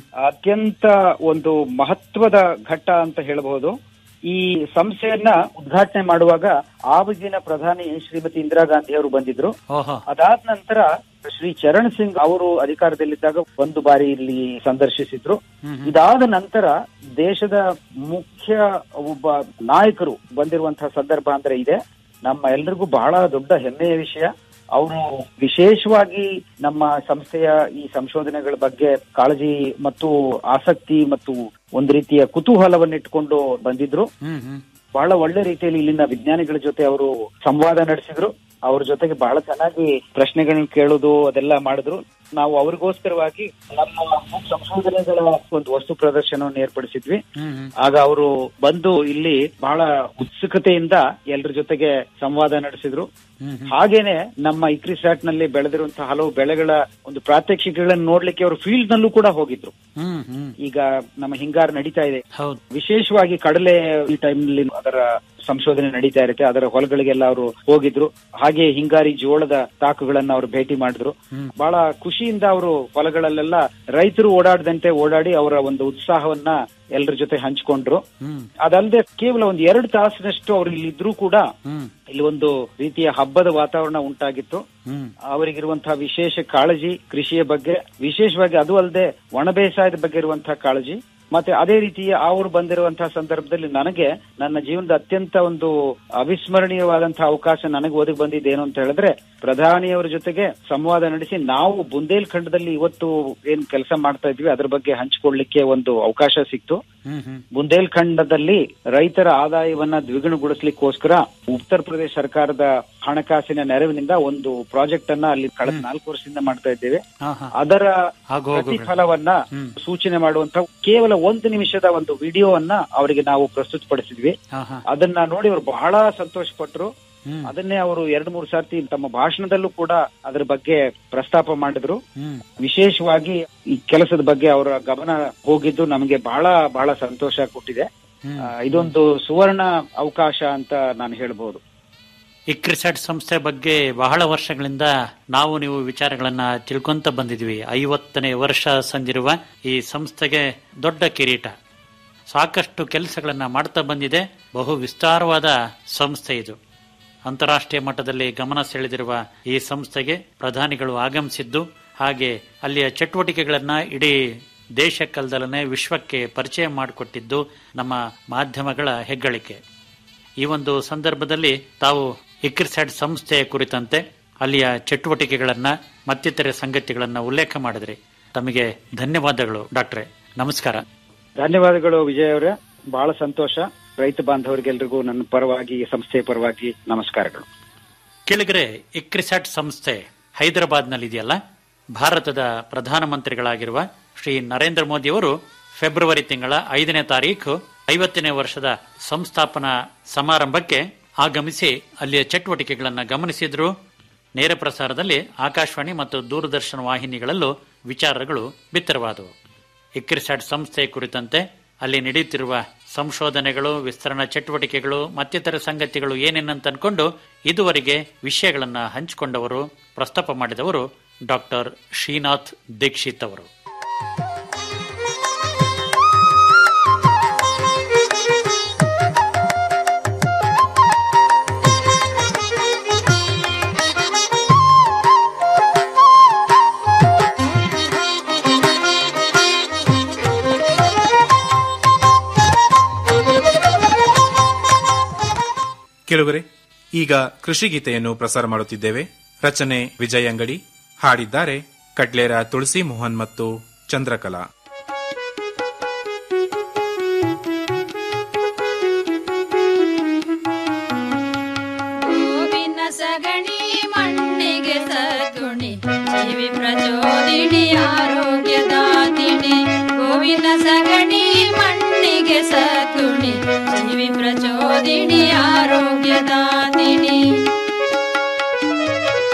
I: ಅತ್ಯಂತ ಒಂದು ಮಹತ್ವದ ಘಟ್ಟ ಅಂತ ಹೇಳಬಹುದು ಈ ಸಂಸ್ಥೆಯನ್ನ ಉದ್ಘಾಟನೆ ಮಾಡುವಾಗ ಆವಾಗಿನ ಪ್ರಧಾನಿ ಶ್ರೀಮತಿ ಇಂದಿರಾ ಗಾಂಧಿ ಅವರು ಬಂದಿದ್ರು
H: ಓಹೋ
I: ಅದಾದ ನಂತರ ಶ್ರೀ ಚರಣ್ ಸಿಂಗ್ ಅವರು ಅಧಿಕಾರದಲ್ಲಿದ್ದಾಗ ಒಂದು ಬಾರಿ ಇಲ್ಲಿ ಸಂದರ್ಶಿಸಿದ್ರು ಇದಾದ ನಂತರ ದೇಶದ ಮುಖ್ಯ ಒಬ್ಬ ನಾಯಕರು ಬಂದಿರುವಂತಹ ಸಂದರ್ಭ ಅಂದ್ರೆ ಇದೆ ನಮ್ಮ ಎಲ್ರಿಗೂ ಬಹಳ ದೊಡ್ಡ ಹೆಮ್ಮೆಯ ವಿಷಯ ಅವರು ವಿಶೇಷವಾಗಿ ನಮ್ಮ ಸಂಸ್ಥೆಯ ಈ ಸಂಶೋಧನೆಗಳ ಬಗ್ಗೆ ಕಾಳಜಿ ಮತ್ತು ಆಸಕ್ತಿ ಮತ್ತು ಒಂದು ರೀತಿಯ ಕುತೂಹಲವನ್ನಿಟ್ಟುಕೊಂಡು ಬಂದಿದ್ರು
H: ಹ್ಮ್ ಹ್ಮ್
I: ಬಹಳ ಒಳ್ಳೆ ರೀತಿಯಲ್ಲಿ ಇಲ್ಲಿನ ವಿಜ್ಞಾನಿಗಳ ಜೊತೆ ಅವರು ಸಂವಾದ ನಡೆಸಿದ್ರು ಅವ್ರ ಜೊತೆಗೆ ಬಹಳ ಚೆನ್ನಾಗಿ ಪ್ರಶ್ನೆಗಳನ್ನ ಕೇಳೋದು ಅದೆಲ್ಲ ಮಾಡಿದ್ರು ನಾವು ಅವ್ರಿಗೋಸ್ಕರವಾಗಿ ನಮ್ಮ ಸಂಶೋಧನೆಗಳ ಒಂದು ವಸ್ತು ಪ್ರದರ್ಶನವನ್ನು ಏರ್ಪಡಿಸಿದ್ವಿ ಆಗ ಅವರು ಬಂದು ಇಲ್ಲಿ ಬಹಳ ಉತ್ಸುಕತೆಯಿಂದ ಎಲ್ಲರ ಜೊತೆಗೆ ಸಂವಾದ ನಡೆಸಿದ್ರು ಹಾಗೇನೆ ನಮ್ಮ ಇಕ್ರಿಸ್ಯಾಟ್ ನಲ್ಲಿ ಬೆಳೆದಿರುವಂತಹ ಹಲವು ಬೆಳೆಗಳ ಒಂದು ಪ್ರಾತ್ಯಕ್ಷಿಕೆಗಳನ್ನು ನೋಡ್ಲಿಕ್ಕೆ ಅವರು ಫೀಲ್ಡ್ ನಲ್ಲೂ ಕೂಡ ಹೋಗಿದ್ರು
H: ಹ್ಮ್ ಹ್ಮ್
I: ಈಗ ನಮ್ಮ ಹಿಂಗಾರು ನಡೀತಾ ಇದೆ
H: ಹೌದು
I: ವಿಶೇಷವಾಗಿ ಕಡಲೆ ಈ ಟೈಮ್ ನಲ್ಲಿ ಅದರ ಸಂಶೋಧನೆ ನಡೀತಾ ಇರುತ್ತೆ ಅದರ ಹೊಲಗಳಿಗೆಲ್ಲ ಅವರು ಹೋಗಿದ್ರು ಹಾಗೆ ಹಿಂಗಾರಿ ಜೋಳದ ತಾಕುಗಳನ್ನ ಅವರು ಭೇಟಿ ಮಾಡಿದ್ರು ಬಹಳ ಖುಷಿಯಿಂದ ಅವರು ಹೊಲಗಳಲ್ಲೆಲ್ಲ ರೈತರು ಓಡಾಡದಂತೆ ಓಡಾಡಿ ಅವರ ಒಂದು ಉತ್ಸಾಹವನ್ನ ಎಲ್ಲರ ಜೊತೆ ಹಂಚ್ಕೊಂಡ್ರು ಅದಲ್ಲದೆ ಕೇವಲ ಒಂದು ಎರಡು ತಾಸಿನಷ್ಟು ಅವರು ಇಲ್ಲಿ ಇದ್ರೂ ಕೂಡ ಇಲ್ಲಿ ಒಂದು ರೀತಿಯ ಹಬ್ಬದ ವಾತಾವರಣ ಉಂಟಾಗಿತ್ತು ಅವರಿಗಿರುವಂತಹ ವಿಶೇಷ ಕಾಳಜಿ ಕೃಷಿಯ ಬಗ್ಗೆ ವಿಶೇಷವಾಗಿ ಅದು ಅಲ್ಲದೆ ಒಣ ಬೇಸಾಯದ ಬಗ್ಗೆ ಇರುವಂತಹ ಕಾಳಜಿ ಮತ್ತೆ ಅದೇ ರೀತಿಯ ಅವರು ಬಂದಿರುವಂತಹ ಸಂದರ್ಭದಲ್ಲಿ ನನಗೆ ನನ್ನ ಜೀವನದ ಅತ್ಯಂತ ಒಂದು ಅವಿಸ್ಮರಣೀಯವಾದಂತಹ ಅವಕಾಶ ನನಗೆ ಒದಗಿ ಬಂದಿದ್ದೇನು ಅಂತ ಹೇಳಿದ್ರೆ ಪ್ರಧಾನಿಯವರ ಜೊತೆಗೆ ಸಂವಾದ ನಡೆಸಿ ನಾವು ಬುಂದೇಲ್ಖಂಡದಲ್ಲಿ ಇವತ್ತು ಏನ್ ಕೆಲಸ ಮಾಡ್ತಾ ಇದ್ವಿ ಅದ್ರ ಬಗ್ಗೆ ಹಂಚಿಕೊಳ್ಳಿಕ್ಕೆ ಒಂದು ಅವಕಾಶ ಸಿಕ್ತು ಬುಂದೇಲ್ಖಂಡದಲ್ಲಿ ರೈತರ ಆದಾಯವನ್ನ ದ್ವಿಗುಣಗೊಳಿಸ್ಲಿಕ್ಕೋಸ್ಕರ ಉತ್ತರ ಪ್ರದೇಶ ಸರ್ಕಾರದ ಹಣಕಾಸಿನ ನೆರವಿನಿಂದ ಒಂದು ಪ್ರಾಜೆಕ್ಟ್ ಅನ್ನ ಅಲ್ಲಿ ಕಳೆದ ನಾಲ್ಕು ವರ್ಷದಿಂದ ಮಾಡ್ತಾ ಇದ್ದೇವೆ ಅದರ ಪ್ರತಿಫಲವನ್ನ ಸೂಚನೆ ಮಾಡುವಂತ ಕೇವಲ ಒಂದು ನಿಮಿಷದ ಒಂದು ವಿಡಿಯೋವನ್ನ ಅವರಿಗೆ ನಾವು ಪ್ರಸ್ತುತಪಡಿಸಿದ್ವಿ ಅದನ್ನ ನೋಡಿ ಅವರು ಬಹಳ ಸಂತೋಷ ಪಟ್ರು ಅದನ್ನೇ ಅವರು ಎರಡ್ ಮೂರು ಸರ್ತಿ ತಮ್ಮ ಭಾಷಣದಲ್ಲೂ ಕೂಡ ಅದರ ಬಗ್ಗೆ ಪ್ರಸ್ತಾಪ ಮಾಡಿದ್ರು ವಿಶೇಷವಾಗಿ ಈ ಕೆಲಸದ ಬಗ್ಗೆ ಅವರ ಗಮನ ಹೋಗಿದ್ದು ನಮಗೆ ಬಹಳ ಬಹಳ ಸಂತೋಷ ಕೊಟ್ಟಿದೆ ಆ, ಇದೊಂದು ಸುವರ್ಣ ಅವಕಾಶ ಅಂತ ನಾನು ಹೇಳ್ಬಹುದು
H: ಇಕ್ರಿಸೆಟ್ ಸಂಸ್ಥೆ ಬಗ್ಗೆ ಬಹಳ ವರ್ಷಗಳಿಂದ ನಾವು ನೀವು ವಿಚಾರಗಳನ್ನ ತಿಳ್ಕೊಂತ ಬಂದಿದ್ವಿ ಐವತ್ತನೇ ವರ್ಷ ಸಂದಿರುವ ಈ ಸಂಸ್ಥೆಗೆ ದೊಡ್ಡ ಕಿರೀಟ ಸಾಕಷ್ಟು ಕೆಲಸಗಳನ್ನ ಮಾಡ್ತಾ ಬಂದಿದೆ ಬಹು ವಿಸ್ತಾರವಾದ ಸಂಸ್ಥೆ ಇದು ಅಂತಾರಾಷ್ಟ್ರೀಯ ಮಟ್ಟದಲ್ಲಿ ಗಮನ ಸೆಳೆದಿರುವ ಈ ಸಂಸ್ಥೆಗೆ ಪ್ರಧಾನಿಗಳು ಆಗಮಿಸಿದ್ದು ಹಾಗೆ ಅಲ್ಲಿಯ ಚಟುವಟಿಕೆಗಳನ್ನ ಇಡೀ ದೇಶಕ್ಕಲ್ದಲನೆ ವಿಶ್ವಕ್ಕೆ ಪರಿಚಯ ಮಾಡಿಕೊಟ್ಟಿದ್ದು ನಮ್ಮ ಮಾಧ್ಯಮಗಳ ಹೆಗ್ಗಳಿಕೆ ಈ ಒಂದು ಸಂದರ್ಭದಲ್ಲಿ ತಾವು ಇಕ್ರಿಸ್ಯಾಟ್ ಸಂಸ್ಥೆಯ ಕುರಿತಂತೆ ಅಲ್ಲಿಯ ಚಟುವಟಿಕೆಗಳನ್ನ ಮತ್ತಿತರೆ ಸಂಗತಿಗಳನ್ನ ಉಲ್ಲೇಖ ಮಾಡಿದ್ರಿ ತಮಗೆ ಧನ್ಯವಾದಗಳು ಡಾಕ್ಟ್ರೆ ನಮಸ್ಕಾರ
I: ಧನ್ಯವಾದಗಳು ವಿಜಯ್ ಅವರೇ ಬಹಳ ಸಂತೋಷ ರೈತ ಬಾಂಧವರಿಗೆಲ್ರಿಗೂ ನನ್ನ ಪರವಾಗಿ ಈ ಸಂಸ್ಥೆಯ ಪರವಾಗಿ ನಮಸ್ಕಾರಗಳು
H: ಕೆಳಗರೆ ಇಕ್ರಿಸ್ಯಾಟ್ ಸಂಸ್ಥೆ ಹೈದರಾಬಾದ್ನಲ್ಲಿ ಇದೆಯಲ್ಲ ಭಾರತದ ಪ್ರಧಾನಮಂತ್ರಿಗಳಾಗಿರುವ ಶ್ರೀ ನರೇಂದ್ರ ಮೋದಿಯವರು ಫೆಬ್ರವರಿ ತಿಂಗಳ ಐದನೇ ತಾರೀಖು ಐವತ್ತನೇ ವರ್ಷದ ಸಂಸ್ಥಾಪನಾ ಸಮಾರಂಭಕ್ಕೆ ಆಗಮಿಸಿ ಅಲ್ಲಿಯ ಚಟುವಟಿಕೆಗಳನ್ನು ಗಮನಿಸಿದ್ರು ನೇರ ಪ್ರಸಾರದಲ್ಲಿ ಆಕಾಶವಾಣಿ ಮತ್ತು ದೂರದರ್ಶನ ವಾಹಿನಿಗಳಲ್ಲೂ ವಿಚಾರಗಳು ಬಿತ್ತರವಾದವು ಇಕ್ರಿಸ್ಯಾಟ್ ಸಂಸ್ಥೆ ಕುರಿತಂತೆ ಅಲ್ಲಿ ನಡೆಯುತ್ತಿರುವ ಸಂಶೋಧನೆಗಳು ವಿಸ್ತರಣಾ ಚಟುವಟಿಕೆಗಳು ಮತ್ತಿತರ ಸಂಗತಿಗಳು ಏನೇನಂತ ಅನ್ಕೊಂಡು ಇದುವರೆಗೆ ವಿಷಯಗಳನ್ನ ಹಂಚಿಕೊಂಡವರು ಪ್ರಸ್ತಾಪ ಮಾಡಿದವರು ಡಾಕ್ಟರ್ ಶ್ರೀನಾಥ್ ದೀಕ್ಷಿತ್ ಅವರು
J: ಕೇಳುಗರೆ ಈಗ ಕೃಷಿ ಗೀತೆಯನ್ನು ಪ್ರಸಾರ ಮಾಡುತ್ತಿದ್ದೇವೆ ರಚನೆ ವಿಜಯ್ ಅಂಗಡಿ ಹಾಡಿದ್ದಾರೆ ಕಡ್ಲೇರ ತುಳಸಿ ಮೋಹನ್ ಮತ್ತು ಚಂದ್ರಕಲಾ
K: ಗೋವಿನ ಸಗಣಿ ಮಣ್ಣಿಗೆ ಸಗುಣಿ ಜೀವಿ ಪ್ರಚೋದಿನಿ ಆರೋಗ್ಯದಾತಿನಿ ಗೋವಿನ ಸಗಣಿ ಮಣ್ಣಿಗೆ ಸಗುಣಿ ಜೀವಿ ಪ್ರಚೋದಿನಿ ಆರೋಗ್ಯದಾತಿನಿ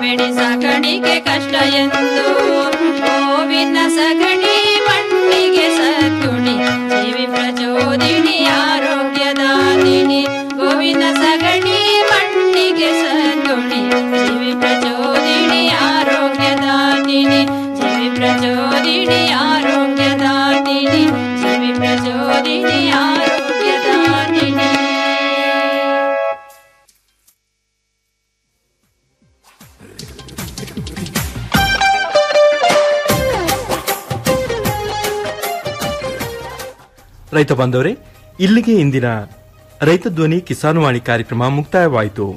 K: ಬೇಡಿ ಸಾಕಾಣಿಕೆ ಕಷ್ಟ ಎಂದು ಗೋವಿನ ಸಗಣಿ ಮಣ್ಣಿಗೆ ಸದ್ಗುಣಿ ಜೀವಿ ಪ್ರಚೋದಿನಿ ಆರೋಗ್ಯದಾದಿನಿ ಗೋವಿನ ಸಗಣಿ ಮಣ್ಣಿಗೆ ಸದ್ಗುಣಿ ಜೀವಿ ಪ್ರಚೋದಿನಿ ಆರೋಗ್ಯದಾದಿನಿ ಜೀವಿ ಪ್ರಚೋದಿನಿ ಆರೋಗ್ಯದಾದಿನಿ ಜೀವಿ ಪ್ರಚೋದಿನಿ ಆರೋಗ್ಯದಾದಿನಿ
A: ರೈತ ಬಾಂಧವರೇ ಇಲ್ಲಿಗೆ ಇಂದಿನ ರೈತ ಧ್ವನಿ ಕಿಸಾನ್ವಾಣಿ ಕಾರ್ಯಕ್ರಮ ಮುಕ್ತಾಯವಾಯಿತು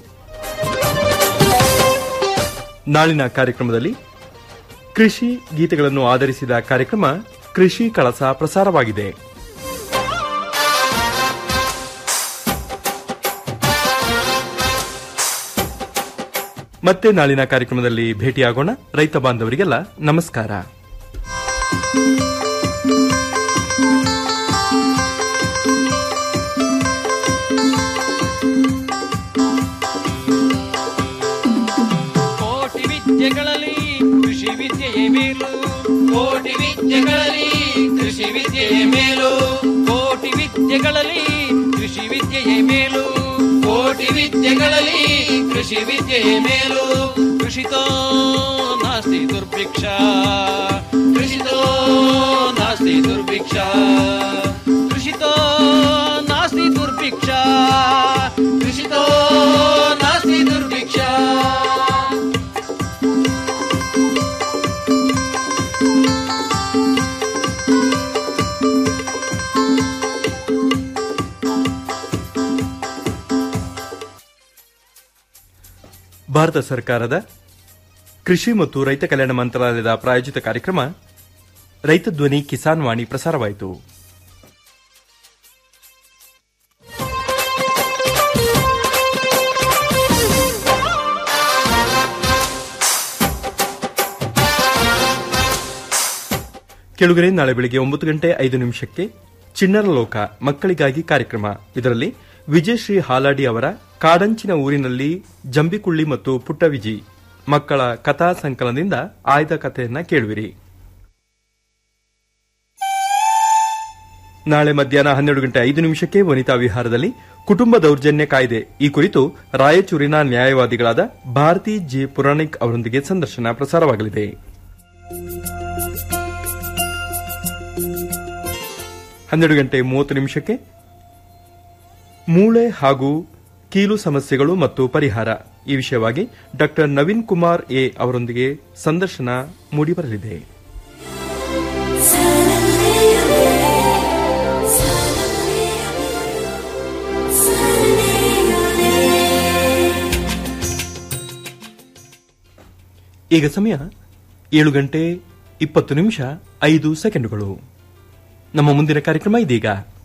A: ನಾಳಿನ ಕಾರ್ಯಕ್ರಮದಲ್ಲಿ ಕೃಷಿ ಗೀತೆಗಳನ್ನು ಆಧರಿಸಿದ ಕಾರ್ಯಕ್ರಮ ಕೃಷಿ ಕಳಸ ಪ್ರಸಾರವಾಗಿದೆ ಮತ್ತೆ ನಾಳಿನ ಕಾರ್ಯಕ್ರಮದಲ್ಲಿ ಭೇಟಿಯಾಗೋಣ ರೈತ ಬಾಂಧವರಿಗೆಲ್ಲ ನಮಸ್ಕಾರ
B: ಕೋಟಿ ವಿದ್ಯೆಗಳಲ್ಲಿ ಕೃಷಿ ವಿದ್ಯೆಯೇ ಮೇಲು ಕೋಟಿ ವಿದ್ಯೆಗಳಲ್ಲಿ ಕೃಷಿ ವಿದ್ಯೆಯೇ ಮೇಲು ಕೋಟಿ ವಿದ್ಯೆಗಳಲ್ಲಿ ಕೃಷಿ ವಿದ್ಯೆಯೇ ಮೇಲು ಕೋಟಿ ವಿದ್ಯೆಗಳಲ್ಲಿ ಕೃಷಿ ವಿದ್ಯೆಯೇ ಮೇಲು ಕೃಷಿತೋ ನಾಸ್ತಿ ದುರ್ಭಿಕ್ಷ ಕೃಷಿತೋ ನಾಸ್ತಿ ದುರ್ಭಿಕ್ಷ ಕೃಷಿತೋ ನಾಸ್ತಿ ದುರ್ಭಿಕ್ಷ ಕೃಷಿತೋ ನಾಸ್ತಿ ದುರ್ಭಿಕ್ಷ
A: ಭಾರತ ಸರ್ಕಾರದ ಕೃಷಿ ಮತ್ತು ರೈತ ಕಲ್ಯಾಣ ಮಂತ್ರಾಲಯದ ಪ್ರಾಯೋಜಿತ ಕಾರ್ಯಕ್ರಮ ರೈತ ಧ್ವನಿ ಕಿಸಾನ್ ವಾಣಿ ಪ್ರಸಾರವಾಯಿತು ಕೆಳಗರೆ ನಾಳೆ ಬೆಳಿಗ್ಗೆ ಒಂಬತ್ತು ಗಂಟೆ ಐದು ನಿಮಿಷಕ್ಕೆ ಚಿಣ್ಣರ ಲೋಕ ಮಕ್ಕಳಿಗಾಗಿ ಕಾರ್ಯಕ್ರಮ ಇದರಲ್ಲಿ ವಿಜಯಶ್ರೀ ಹಾಲಾಡಿ ಅವರ ಕಾಡಂಚಿನ ಊರಿನಲ್ಲಿ ಜಂಬಿಕುಳ್ಳಿ ಮತ್ತು ಪುಟ್ಟವಿಜಿ ಮಕ್ಕಳ ಕಥಾ ಸಂಕಲನದಿಂದ ಆಯ್ದ ಕಥೆಯನ್ನ ಕೇಳುವಿರಿ ನಾಳೆ ಮಧ್ಯಾಹ್ನ ಹನ್ನೆರಡು ಗಂಟೆ ಐದು ನಿಮಿಷಕ್ಕೆ ವನಿತಾ ವಿಹಾರದಲ್ಲಿ ಕುಟುಂಬ ದೌರ್ಜನ್ಯ ಕಾಯ್ದೆ ಈ ಕುರಿತು ರಾಯಚೂರಿನ ನ್ಯಾಯವಾದಿಗಳಾದ ಭಾರತಿ ಜೆ ಪುರಾಣಿಕ್ ಅವರೊಂದಿಗೆ ಸಂದರ್ಶನ ಪ್ರಸಾರವಾಗಲಿದೆ ಹನ್ನೆರಡು ಗಂಟೆ ಮೂವತ್ತು ನಿಮಿಷಕ್ಕೆ ಮೂಳೆ ಹಾಗೂ ಕೀಲು ಸಮಸ್ಯೆಗಳು ಮತ್ತು ಪರಿಹಾರ ಈ ವಿಷಯವಾಗಿ ಡಾಕ್ಟರ್ ನವೀನ್ ಕುಮಾರ್ ಎ ಅವರೊಂದಿಗೆ ಸಂದರ್ಶನ ಮೂಡಿಬರಲಿದೆ ಈಗ ಸಮಯ ಏಳು ಗಂಟೆ ಇಪ್ಪತ್ತು ನಿಮಿಷ ಐದು ಸೆಕೆಂಡುಗಳು ನಮ್ಮ ಮುಂದಿನ ಕಾರ್ಯಕ್ರಮ ಇದೀಗ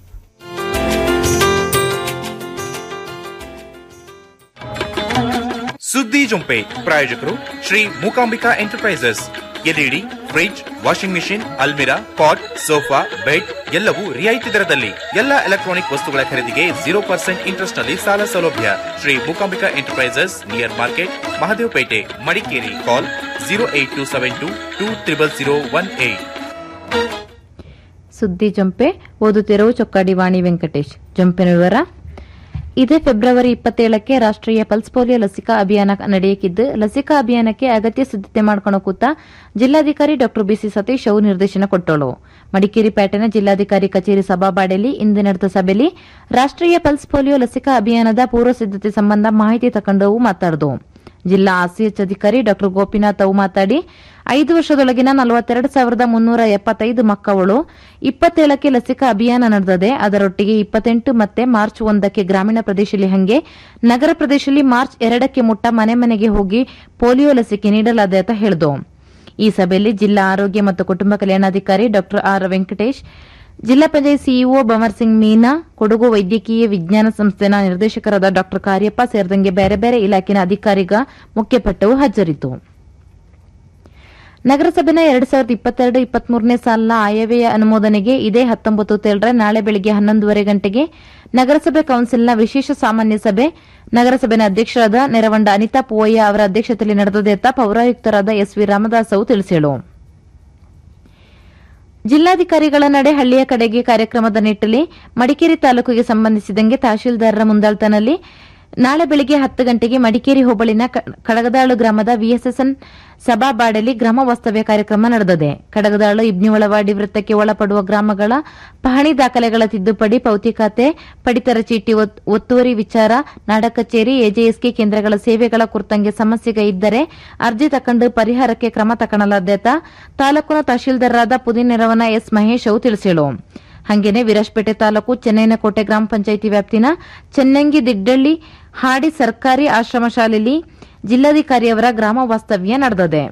J: ಸುದ್ದಿ ಜೊಂಪೆ ಪ್ರಾಯೋಜಕರು Shri Mookambika enterprises LED fridge washing machine ಅಲ್ಮಿರಾ ಪಾಟ್ ಸೋಫಾ ಬೆಡ್ ಎಲ್ಲವೂ ರಿಯಾಯಿತಿ ದರದಲ್ಲಿ ಎಲ್ಲ ಎಲೆಕ್ಟ್ರಾನಿಕ್ ವಸ್ತುಗಳ ಖರೀದಿಗೆ ಜೀರೋ ಪರ್ಸೆಂಟ್ ಇಂಟ್ರೆಸ್ಟ್ ನಲ್ಲಿ ಸಾಲ ಸೌಲಭ್ಯ Shri Mookambika enterprises near market Mahadevapete Madikeri call zero eight two seven two two triple zero one eight
L: ಸುದ್ದಿ ಜಂಪೆ ಓದುತ್ತಿರುವ ಚೊಕ್ಕಾಡಿ ವಾಣಿ ವೆಂಕಟೇಶ್ ಜಂಪಿನ ವಿವರ ಇದೇ ಫೆಬ್ರವರಿ ಇಪ್ಪತ್ತೇಳಕ್ಕೆ ರಾಷ್ಟ್ರೀಯ ಪಲ್ಸ್ ಪೋಲಿಯೋ ಲಸಿಕಾ ಅಭಿಯಾನ ನಡೆಯಕಿದ್ದು ಲಸಿಕಾ ಅಭಿಯಾನಕ್ಕೆ ಅಗತ್ಯ ಸಿದ್ದತೆ ಮಾಡ್ಕೊಂಡು ಕೂತ ಜಿಲ್ಲಾಧಿಕಾರಿ ಡಾ ಬಿಸಿ ಸತೀಶ್ ಅವು ನಿರ್ದೇಶನ ಕೊಟ್ಟಳು ಮಡಿಕೇರಿ ಪೇಟೆನ ಜಿಲ್ಲಾಧಿಕಾರಿ ಕಚೇರಿ ಸಭಾಬಾಡೆಯಲ್ಲಿ ಇಂದು ನಡೆದ ಸಭೆಯಲ್ಲಿ ರಾಷ್ಟ್ರೀಯ ಪಲ್ಸ್ ಪೋಲಿಯೋ ಲಸಿಕಾ ಅಭಿಯಾನದ ಪೂರ್ವ ಸಿದ್ದತೆ ಸಂಬಂಧ ಮಾಹಿತಿ ತಕೊಂಡವು ಮಾತಾಡಿದು ಜಿಲ್ಲಾ ಆರ್ಸಿಎಚ್ ಅಧಿಕಾರಿ ಡಾ ಗೋಪಿನಾಥ್ ಅವು ಮಾತಾಡಿ ಐದು ವರ್ಷದೊಳಗಿನ ನಲವತ್ತೆರಡು ಸಾವಿರದ ಮುನ್ನೂರ ಎಪ್ಪತ್ತೈದು ಮಕ್ಕಳು ಇಪ್ಪತ್ತೇಳಕ್ಕೆ ಲಸಿಕಾ ಅಭಿಯಾನ ನಡೆದಿದೆ ಅದರೊಟ್ಟಿಗೆ ಇಪ್ಪತ್ತೆಂಟು ಮತ್ತೆ ಮಾರ್ಚ್ ಒಂದಕ್ಕೆ ಗ್ರಾಮೀಣ ಪ್ರದೇಶದಲ್ಲಿ ಹಂಗೆ ನಗರ ಪ್ರದೇಶದಲ್ಲಿ ಮಾರ್ಚ್ ಎರಡಕ್ಕೆ ಮುಟ್ಟ ಮನೆ ಮನೆಗೆ ಹೋಗಿ ಪೋಲಿಯೋ ಲಸಿಕೆ ನೀಡಲಾಗಿದೆ ಅಂತ ಹೇಳಿದು ಈ ಸಭೆಯಲ್ಲಿ ಜಿಲ್ಲಾ ಆರೋಗ್ಯ ಮತ್ತು ಕುಟುಂಬ ಕಲ್ಯಾಣಾಧಿಕಾರಿ ಡಾ ಆರ್ ವೆಂಕಟೇಶ್ ಜಿಲ್ಲಾ ಪಂಚಾಯತ್ ಸಿಇಒ ಭವರ್ ಸಿಂಗ್ ಮೀನಾ ಕೊಡಗು ವೈದ್ಯಕೀಯ ವಿಜ್ಞಾನ ಸಂಸ್ಥೆನ ನಿರ್ದೇಶಕರಾದ ಡಾ ಕಾರ್ಯಪ್ಪ ಸೇರಿದಂಗೆ ಬೇರೆ ಬೇರೆ ಇಲಾಖೆನ ಅಧಿಕಾರಿಗ ಮುಖ್ಯಪಟ್ಟವು ಹಾಜರಿತ್ತು ನಗರಸಭೆನ ಎರಡ್ ಸಾವಿರದ ಇಪ್ಪತ್ತೆರಡು ಇಪ್ಪತ್ಮೂರನೇ ಸಾಲಿನ ಆಯವ್ಯಯ ಅನುಮೋದನೆಗೆ ಇದೇ ಹತ್ತೊಂಬತ್ತು ತೇಳರ ನಾಳೆ ಬೆಳಗ್ಗೆ ಹನ್ನೊಂದುವರೆ ಗಂಟೆಗೆ ನಗರಸಭೆ ಕೌನ್ಸಿಲ್ನ ವಿಶೇಷ ಸಾಮಾನ್ಯ ಸಭೆ ನಗರಸಭೆ ಅಧ್ಯಕ್ಷರಾದ ನೆರವಂಡ ಅನಿತಾ ಪೂವಯ್ಯ ಅವರ ಅಧ್ಯಕ್ಷತೆಯಲ್ಲಿ ನಡೆದದೆ ಅಂತ ಪೌರಾಯುಕ್ತರಾದ ಎಸ್ ವಿ ರಾಮದಾಸ್ ಅವು ತಿಳಿಸಿದರು ಜಿಲ್ಲಾಧಿಕಾರಿಗಳ ನಡೆ ಹಳ್ಳಿಯ ಕಡೆಗೆ ಕಾರ್ಯಕ್ರಮದ ನಿಟ್ಟಲ್ಲಿ ಮಡಿಕೇರಿ ತಾಲೂಕಿಗೆ ಸಂಬಂಧಿಸಿದಂಗೆ ತಹಶೀಲ್ದಾರರ ಮುಂದಾಳ್ತನಲ್ಲಿ ನಾಳೆ ಬೆಳಗ್ಗೆ ಹತ್ತು ಗಂಟೆಗೆ ಮಡಿಕೇರಿ ಹೋಬಳಿನ ಕ- ಕಡಗದಾಳು ಗ್ರಾಮದ ವಿಎಸ್ಎಸ್ಎನ್ ಸಭಾಬಾಡಲಿ ಗ್ರಾಮ ವಾಸ್ತವ್ಯ ಕಾರ್ಯಕ್ರಮ ನಡೆದಿದೆ ಕಡಗದಾಳು ಇಬ್ನಿವಳವಾಡಿ ವೃತ್ತಕ್ಕೆ ಒಳಪಡುವ ಗ್ರಾಮಗಳ ಪಹಣಿ ದಾಖಲೆಗಳ ತಿದ್ದುಪಡಿ ಪೌತಿ ಖಾತೆ ಪಡಿತರ ಚೀಟಿ ಒತ್- ಒತ್ತುವರಿ ವಿಚಾರ ನಾಡ ಕಚೇರಿ ಎಜೆಎಸ್ಕೆ ಕೇಂದ್ರಗಳ ಸೇವೆಗಳ ಕುರಿತಂಗೆ ಸಮಸ್ಯೆಗೆ ಇದ್ದರೆ ಅರ್ಜಿ ತಕೊಂಡು ಪರಿಹಾರಕ್ಕೆ ಕ್ರಮ ತಕೊಳ್ಳಲಾದ್ಯತ ತಾಲೂಕಿನ ತಹಶೀಲ್ದಾರರಾದ ಪುದಿನೆರವನ ಎಸ್ ಮಹೇಶ್ ಅವು ತಿಳಿಸಿಳು ಹಂಗೇನೆ ವಿರಾಜಪೇಟೆ ತಾಲೂಕು ಚೆನ್ನೈನಕೋಟೆ ಗ್ರಾಮ ಪಂಚಾಯಿತಿ ವ್ಯಾಪ್ತಿನ ಚೆನ್ನಂಗಿ ದಿಡ್ಡಳ್ಳಿ ಹಾಡಿ ಸರ್ಕಾರಿ ಆಶ್ರಮ ಶಾಲೆಯಲ್ಲಿ ಜಿಲ್ಲಾಧಿಕಾರಿಯವರ ಗ್ರಾಮ ವಾಸ್ತವ್ಯ ನಡೆದಿದೆ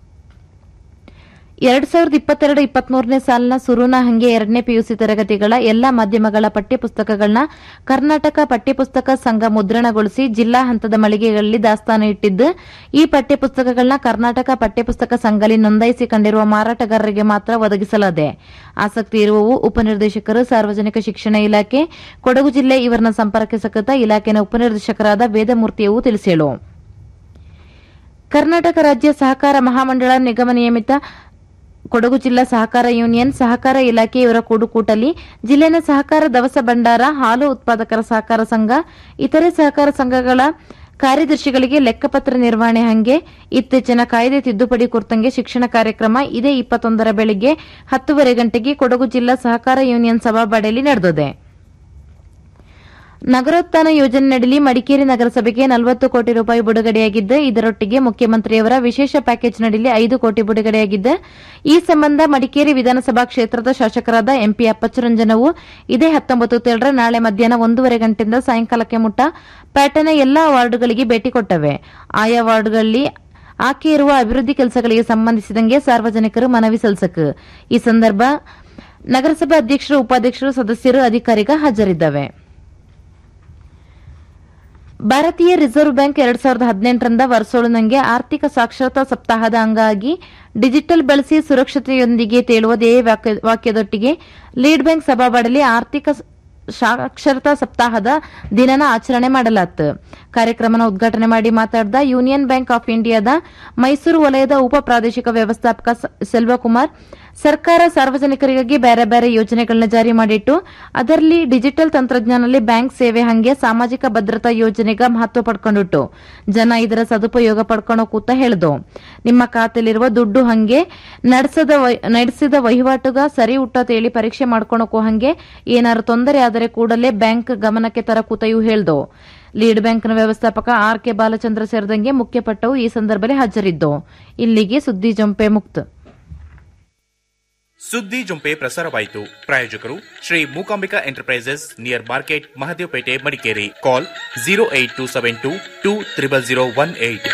L: ಎರಡ್ ಸಾವಿರದ ಇಪ್ಪತ್ತೆರಡು ಇಪ್ಪತ್ಮೂರನೇ ಸಾಲಿನ ಸುರುನ ಹಂಗೆ ಎರಡನೇ ಪಿಯುಸಿ ತರಗತಿಗಳ ಎಲ್ಲಾ ಮಾಧ್ಯಮಗಳ ಪಠ್ಯಪುಸ್ತಕಗಳನ್ನ ಕರ್ನಾಟಕ ಪಠ್ಯಪುಸ್ತಕ ಸಂಘ ಮುದ್ರಣಗೊಳಿಸಿ ಜಿಲ್ಲಾ ಹಂತದ ಮಳಿಗೆಗಳಲ್ಲಿ ದಾಸ್ತಾನು ಇಟ್ಟಿದ್ದು ಈ ಪಠ್ಯಪುಸ್ತಕಗಳನ್ನ ಕರ್ನಾಟಕ ಪಠ್ಯಪುಸ್ತಕ ಸಂಘದಲ್ಲಿ ನೋಂದಾಯಿಸಿಕೊಂಡಿರುವ ಮಾರಾಟಗಾರರಿಗೆ ಮಾತ್ರ ಒದಗಿಸಲಾಗಿದೆ ಆಸಕ್ತಿ ಇರುವವು ಉಪನಿರ್ದೇಶಕರು ಸಾರ್ವಜನಿಕ ಶಿಕ್ಷಣ ಇಲಾಖೆ ಕೊಡಗು ಜಿಲ್ಲೆ ಇವರನ್ನ ಸಂಪರ್ಕಿಸಕೃತ ಇಲಾಖೆಯ ಉಪನಿರ್ದೇಶಕರಾದ ವೇದಮೂರ್ತಿಯವು ತಿಳಿಸಿದರು ಕರ್ನಾಟಕ ರಾಜ್ಯ ಸಹಕಾರ ಮಹಾಮಂಡಳ ನಿಗಮ ನಿಯಮಿತ ಕೊಡಗು ಜಿಲ್ಲಾ ಸಹಕಾರ ಯೂನಿಯನ್ ಸಹಕಾರ ಇಲಾಖೆ ಇವರ ಕೂಡುಕೂಟಲಿ ಜಿಲ್ಲೆನ ಸಹಕಾರ ದವಸ ಭಂಡಾರ ಹಾಲು ಉತ್ಪಾದಕರ ಸಹಕಾರ ಸಂಘ ಇತರೆ ಸಹಕಾರ ಸಂಘಗಳ ಕಾರ್ಯದರ್ಶಿಗಳಿಗೆ ಲೆಕ್ಕಪತ್ರ ನಿರ್ವಹಣೆ ಹಂಗೆ ಇತ್ತೀಚಿನ ಕಾಯ್ದೆ ತಿದ್ದುಪಡಿ ಕುರಿತಂಗೆ ಶಿಕ್ಷಣ ಕಾರ್ಯಕ್ರಮ ಇದೇ ಇಪ್ಪತ್ತೊಂದರ ಬೆಳಿಗ್ಗೆ ಹತ್ತುವರೆ ಗಂಟೆಗೆ ಕೊಡಗು ಜಿಲ್ಲಾ ಸಹಕಾರ ಯೂನಿಯನ್ ಸಭಾಬಾಡೆಯಲ್ಲಿ ನಡೆದಿದೆ ನಗರೋತ್ಥಾನ ಯೋಜನೆಯಡಿಲಿ ಮಡಿಕೇರಿ ನಗರಸಭೆಗೆ ನಲವತ್ತು ಕೋಟಿ ರೂಪಾಯಿ ಬಿಡುಗಡೆಯಾಗಿದ್ದು ಇದರೊಟ್ಟಿಗೆ ಮುಖ್ಯಮಂತ್ರಿಯವರ ವಿಶೇಷ ಪ್ಯಾಕೇಜ್ ನಡಿಲಿ ಐದು ಕೋಟಿ ಬಿಡುಗಡೆಯಾಗಿದ್ದು ಈ ಸಂಬಂಧ ಮಡಿಕೇರಿ ವಿಧಾನಸಭಾ ಕ್ಷೇತ್ರದ ಶಾಸಕರಾದ ಎಂಪಿ ಅಪ್ಪಚ್ಚರಂಜನವು ಇದೇ ಹತ್ತೊಂಬತ್ತು ತೇಳರ ನಾಳೆ ಮಧ್ಯಾಹ್ನ ಒಂದೂವರೆ ಗಂಟೆಯಿಂದ ಸಾಯಂಕಾಲಕ್ಕೆ ಮುಟ್ಟ ಪ್ಯಾಟರ್ನ ಎಲ್ಲಾ ವಾರ್ಡುಗಳಿಗೆ ಭೇಟಿ ಕೊಟ್ಟವೆ ಆಯಾ ವಾರ್ಡುಗಳಲ್ಲಿ ಆಕೆ ಇರುವ ಅಭಿವೃದ್ಧಿ ಕೆಲಸಗಳಿಗೆ ಸಂಬಂಧಿಸಿದಂಗೆ ಸಾರ್ವಜನಿಕರು ಮನವಿ ಸಲ್ಲಿಸಕ್ ಈ ಸಂದರ್ಭ ನಗರಸಭೆ ಅಧ್ಯಕ್ಷರು ಉಪಾಧ್ಯಕ್ಷರು ಸದಸ್ಯರು ಅಧಿಕಾರಿಗ ಹಾಜರಿದ್ದವೆ ಭಾರತೀಯ ರಿಸರ್ವ್ ಬ್ಯಾಂಕ್ ಎರಡ್ ಸಾವಿರದ ಹದಿನೆಂಟರಿಂದ ವರ್ಷೋಳನಂಗೆ ಆರ್ಥಿಕ ಸಾಕ್ಷರತಾ ಸಪ್ತಾಹದ ಅಂಗವಾಗಿ ಡಿಜಿಟಲ್ ಬಳಸಿ ಸುರಕ್ಷತೆಯೊಂದಿಗೆ ತೇಳುವ ಧ್ಯೇಯ ವಾಕ್ಯ- ವಾಕ್ಯದೊಟ್ಟಿಗೆ ಲೀಡ್ ಬ್ಯಾಂಕ್ ಸಭಾಬಾಡಲಿ ಆರ್ಥಿಕ ಸ- ಸಾಕ್ಷರತಾ ಸಪ್ತಾಹದ ದಿನನ ಆಚರಣೆ ಮಾಡಲಾಯಿತು ಕಾರ್ಯಕ್ರಮನ ಉದ್ಘಾಟನೆ ಮಾಡಿ ಮಾತಾಡಿದ ಯೂನಿಯನ್ ಬ್ಯಾಂಕ್ ಆಫ್ ಇಂಡಿಯಾದ ಮೈಸೂರು ವಲಯದ ಉಪ ಪ್ರಾದೇಶಿಕ ವ್ಯವಸ್ಥಾಪಕ ಸ- ಸೆಲ್ವಕುಮಾರ್ ಸರ್ಕಾರ ಸಾರ್ವಜನಿಕರಿಗಾಗಿ ಬೇರೆ ಬೇರೆ ಯೋಜನೆಗಳನ್ನ ಜಾರಿ ಮಾಡಿಟ್ಟು ಅದರಲ್ಲಿ ಡಿಜಿಟಲ್ ತಂತ್ರಜ್ಞಾನದಲ್ಲಿ ಬ್ಯಾಂಕ್ ಸೇವೆ ಹಂಗೆ ಸಾಮಾಜಿಕ ಭದ್ರತಾ ಯೋಜನೆಗ ಮಹತ್ವ ಪಡ್ಕೊಂಡಿಟ್ಟು ಜನ ಇದರ ಸದುಪಯೋಗ ಪಡ್ಕೊಳೋ ಕೂತ ಹೇಳ್ದು ನಿಮ್ಮ ಖಾತೆಲಿರುವ ದುಡ್ಡು ಹಂಗೆ ನಡೆಸದ ವೈ- ನಡೆಸಿದ ವಹಿವಾಟುಗ ಸರಿ ಹುಟ್ಟತೇಳಿ ಪರೀಕ್ಷೆ ಮಾಡ್ಕೊಳಕ್ಕೂ ಹಂಗೆ ಏನಾರು ತೊಂದರೆ ಆದರೆ ಕೂಡಲೇ ಬ್ಯಾಂಕ್ ಗಮನಕ್ಕೆ ತರ ಕೂತಯು ಹೇಳ್ದು ಲೀಡ್ ಬ್ಯಾಂಕ್ನ ವ್ಯವಸ್ಥಾಪಕ ಆರ್ ಕೆ ಬಾಲಚಂದ್ರ ಸೇರಿದಂಗೆ ಮುಖ್ಯಪಟ್ಟವು ಈ ಸಂದರ್ಭದಲ್ಲಿ ಹಾಜರಿದ್ದು ಇಲ್ಲಿಗೆ ಸುದ್ದಿ ಜಂಪೆ ಮುಕ್ತ
J: ಸುದ್ದಿ ಜುಂಪೆ ಪ್ರಸಾರವಾಯಿತು ಪ್ರಾಯೋಜಕರು Shri Mookambika enterprises near market Mahadevapete Madikeri call zero eight two seven two two triple zero one eight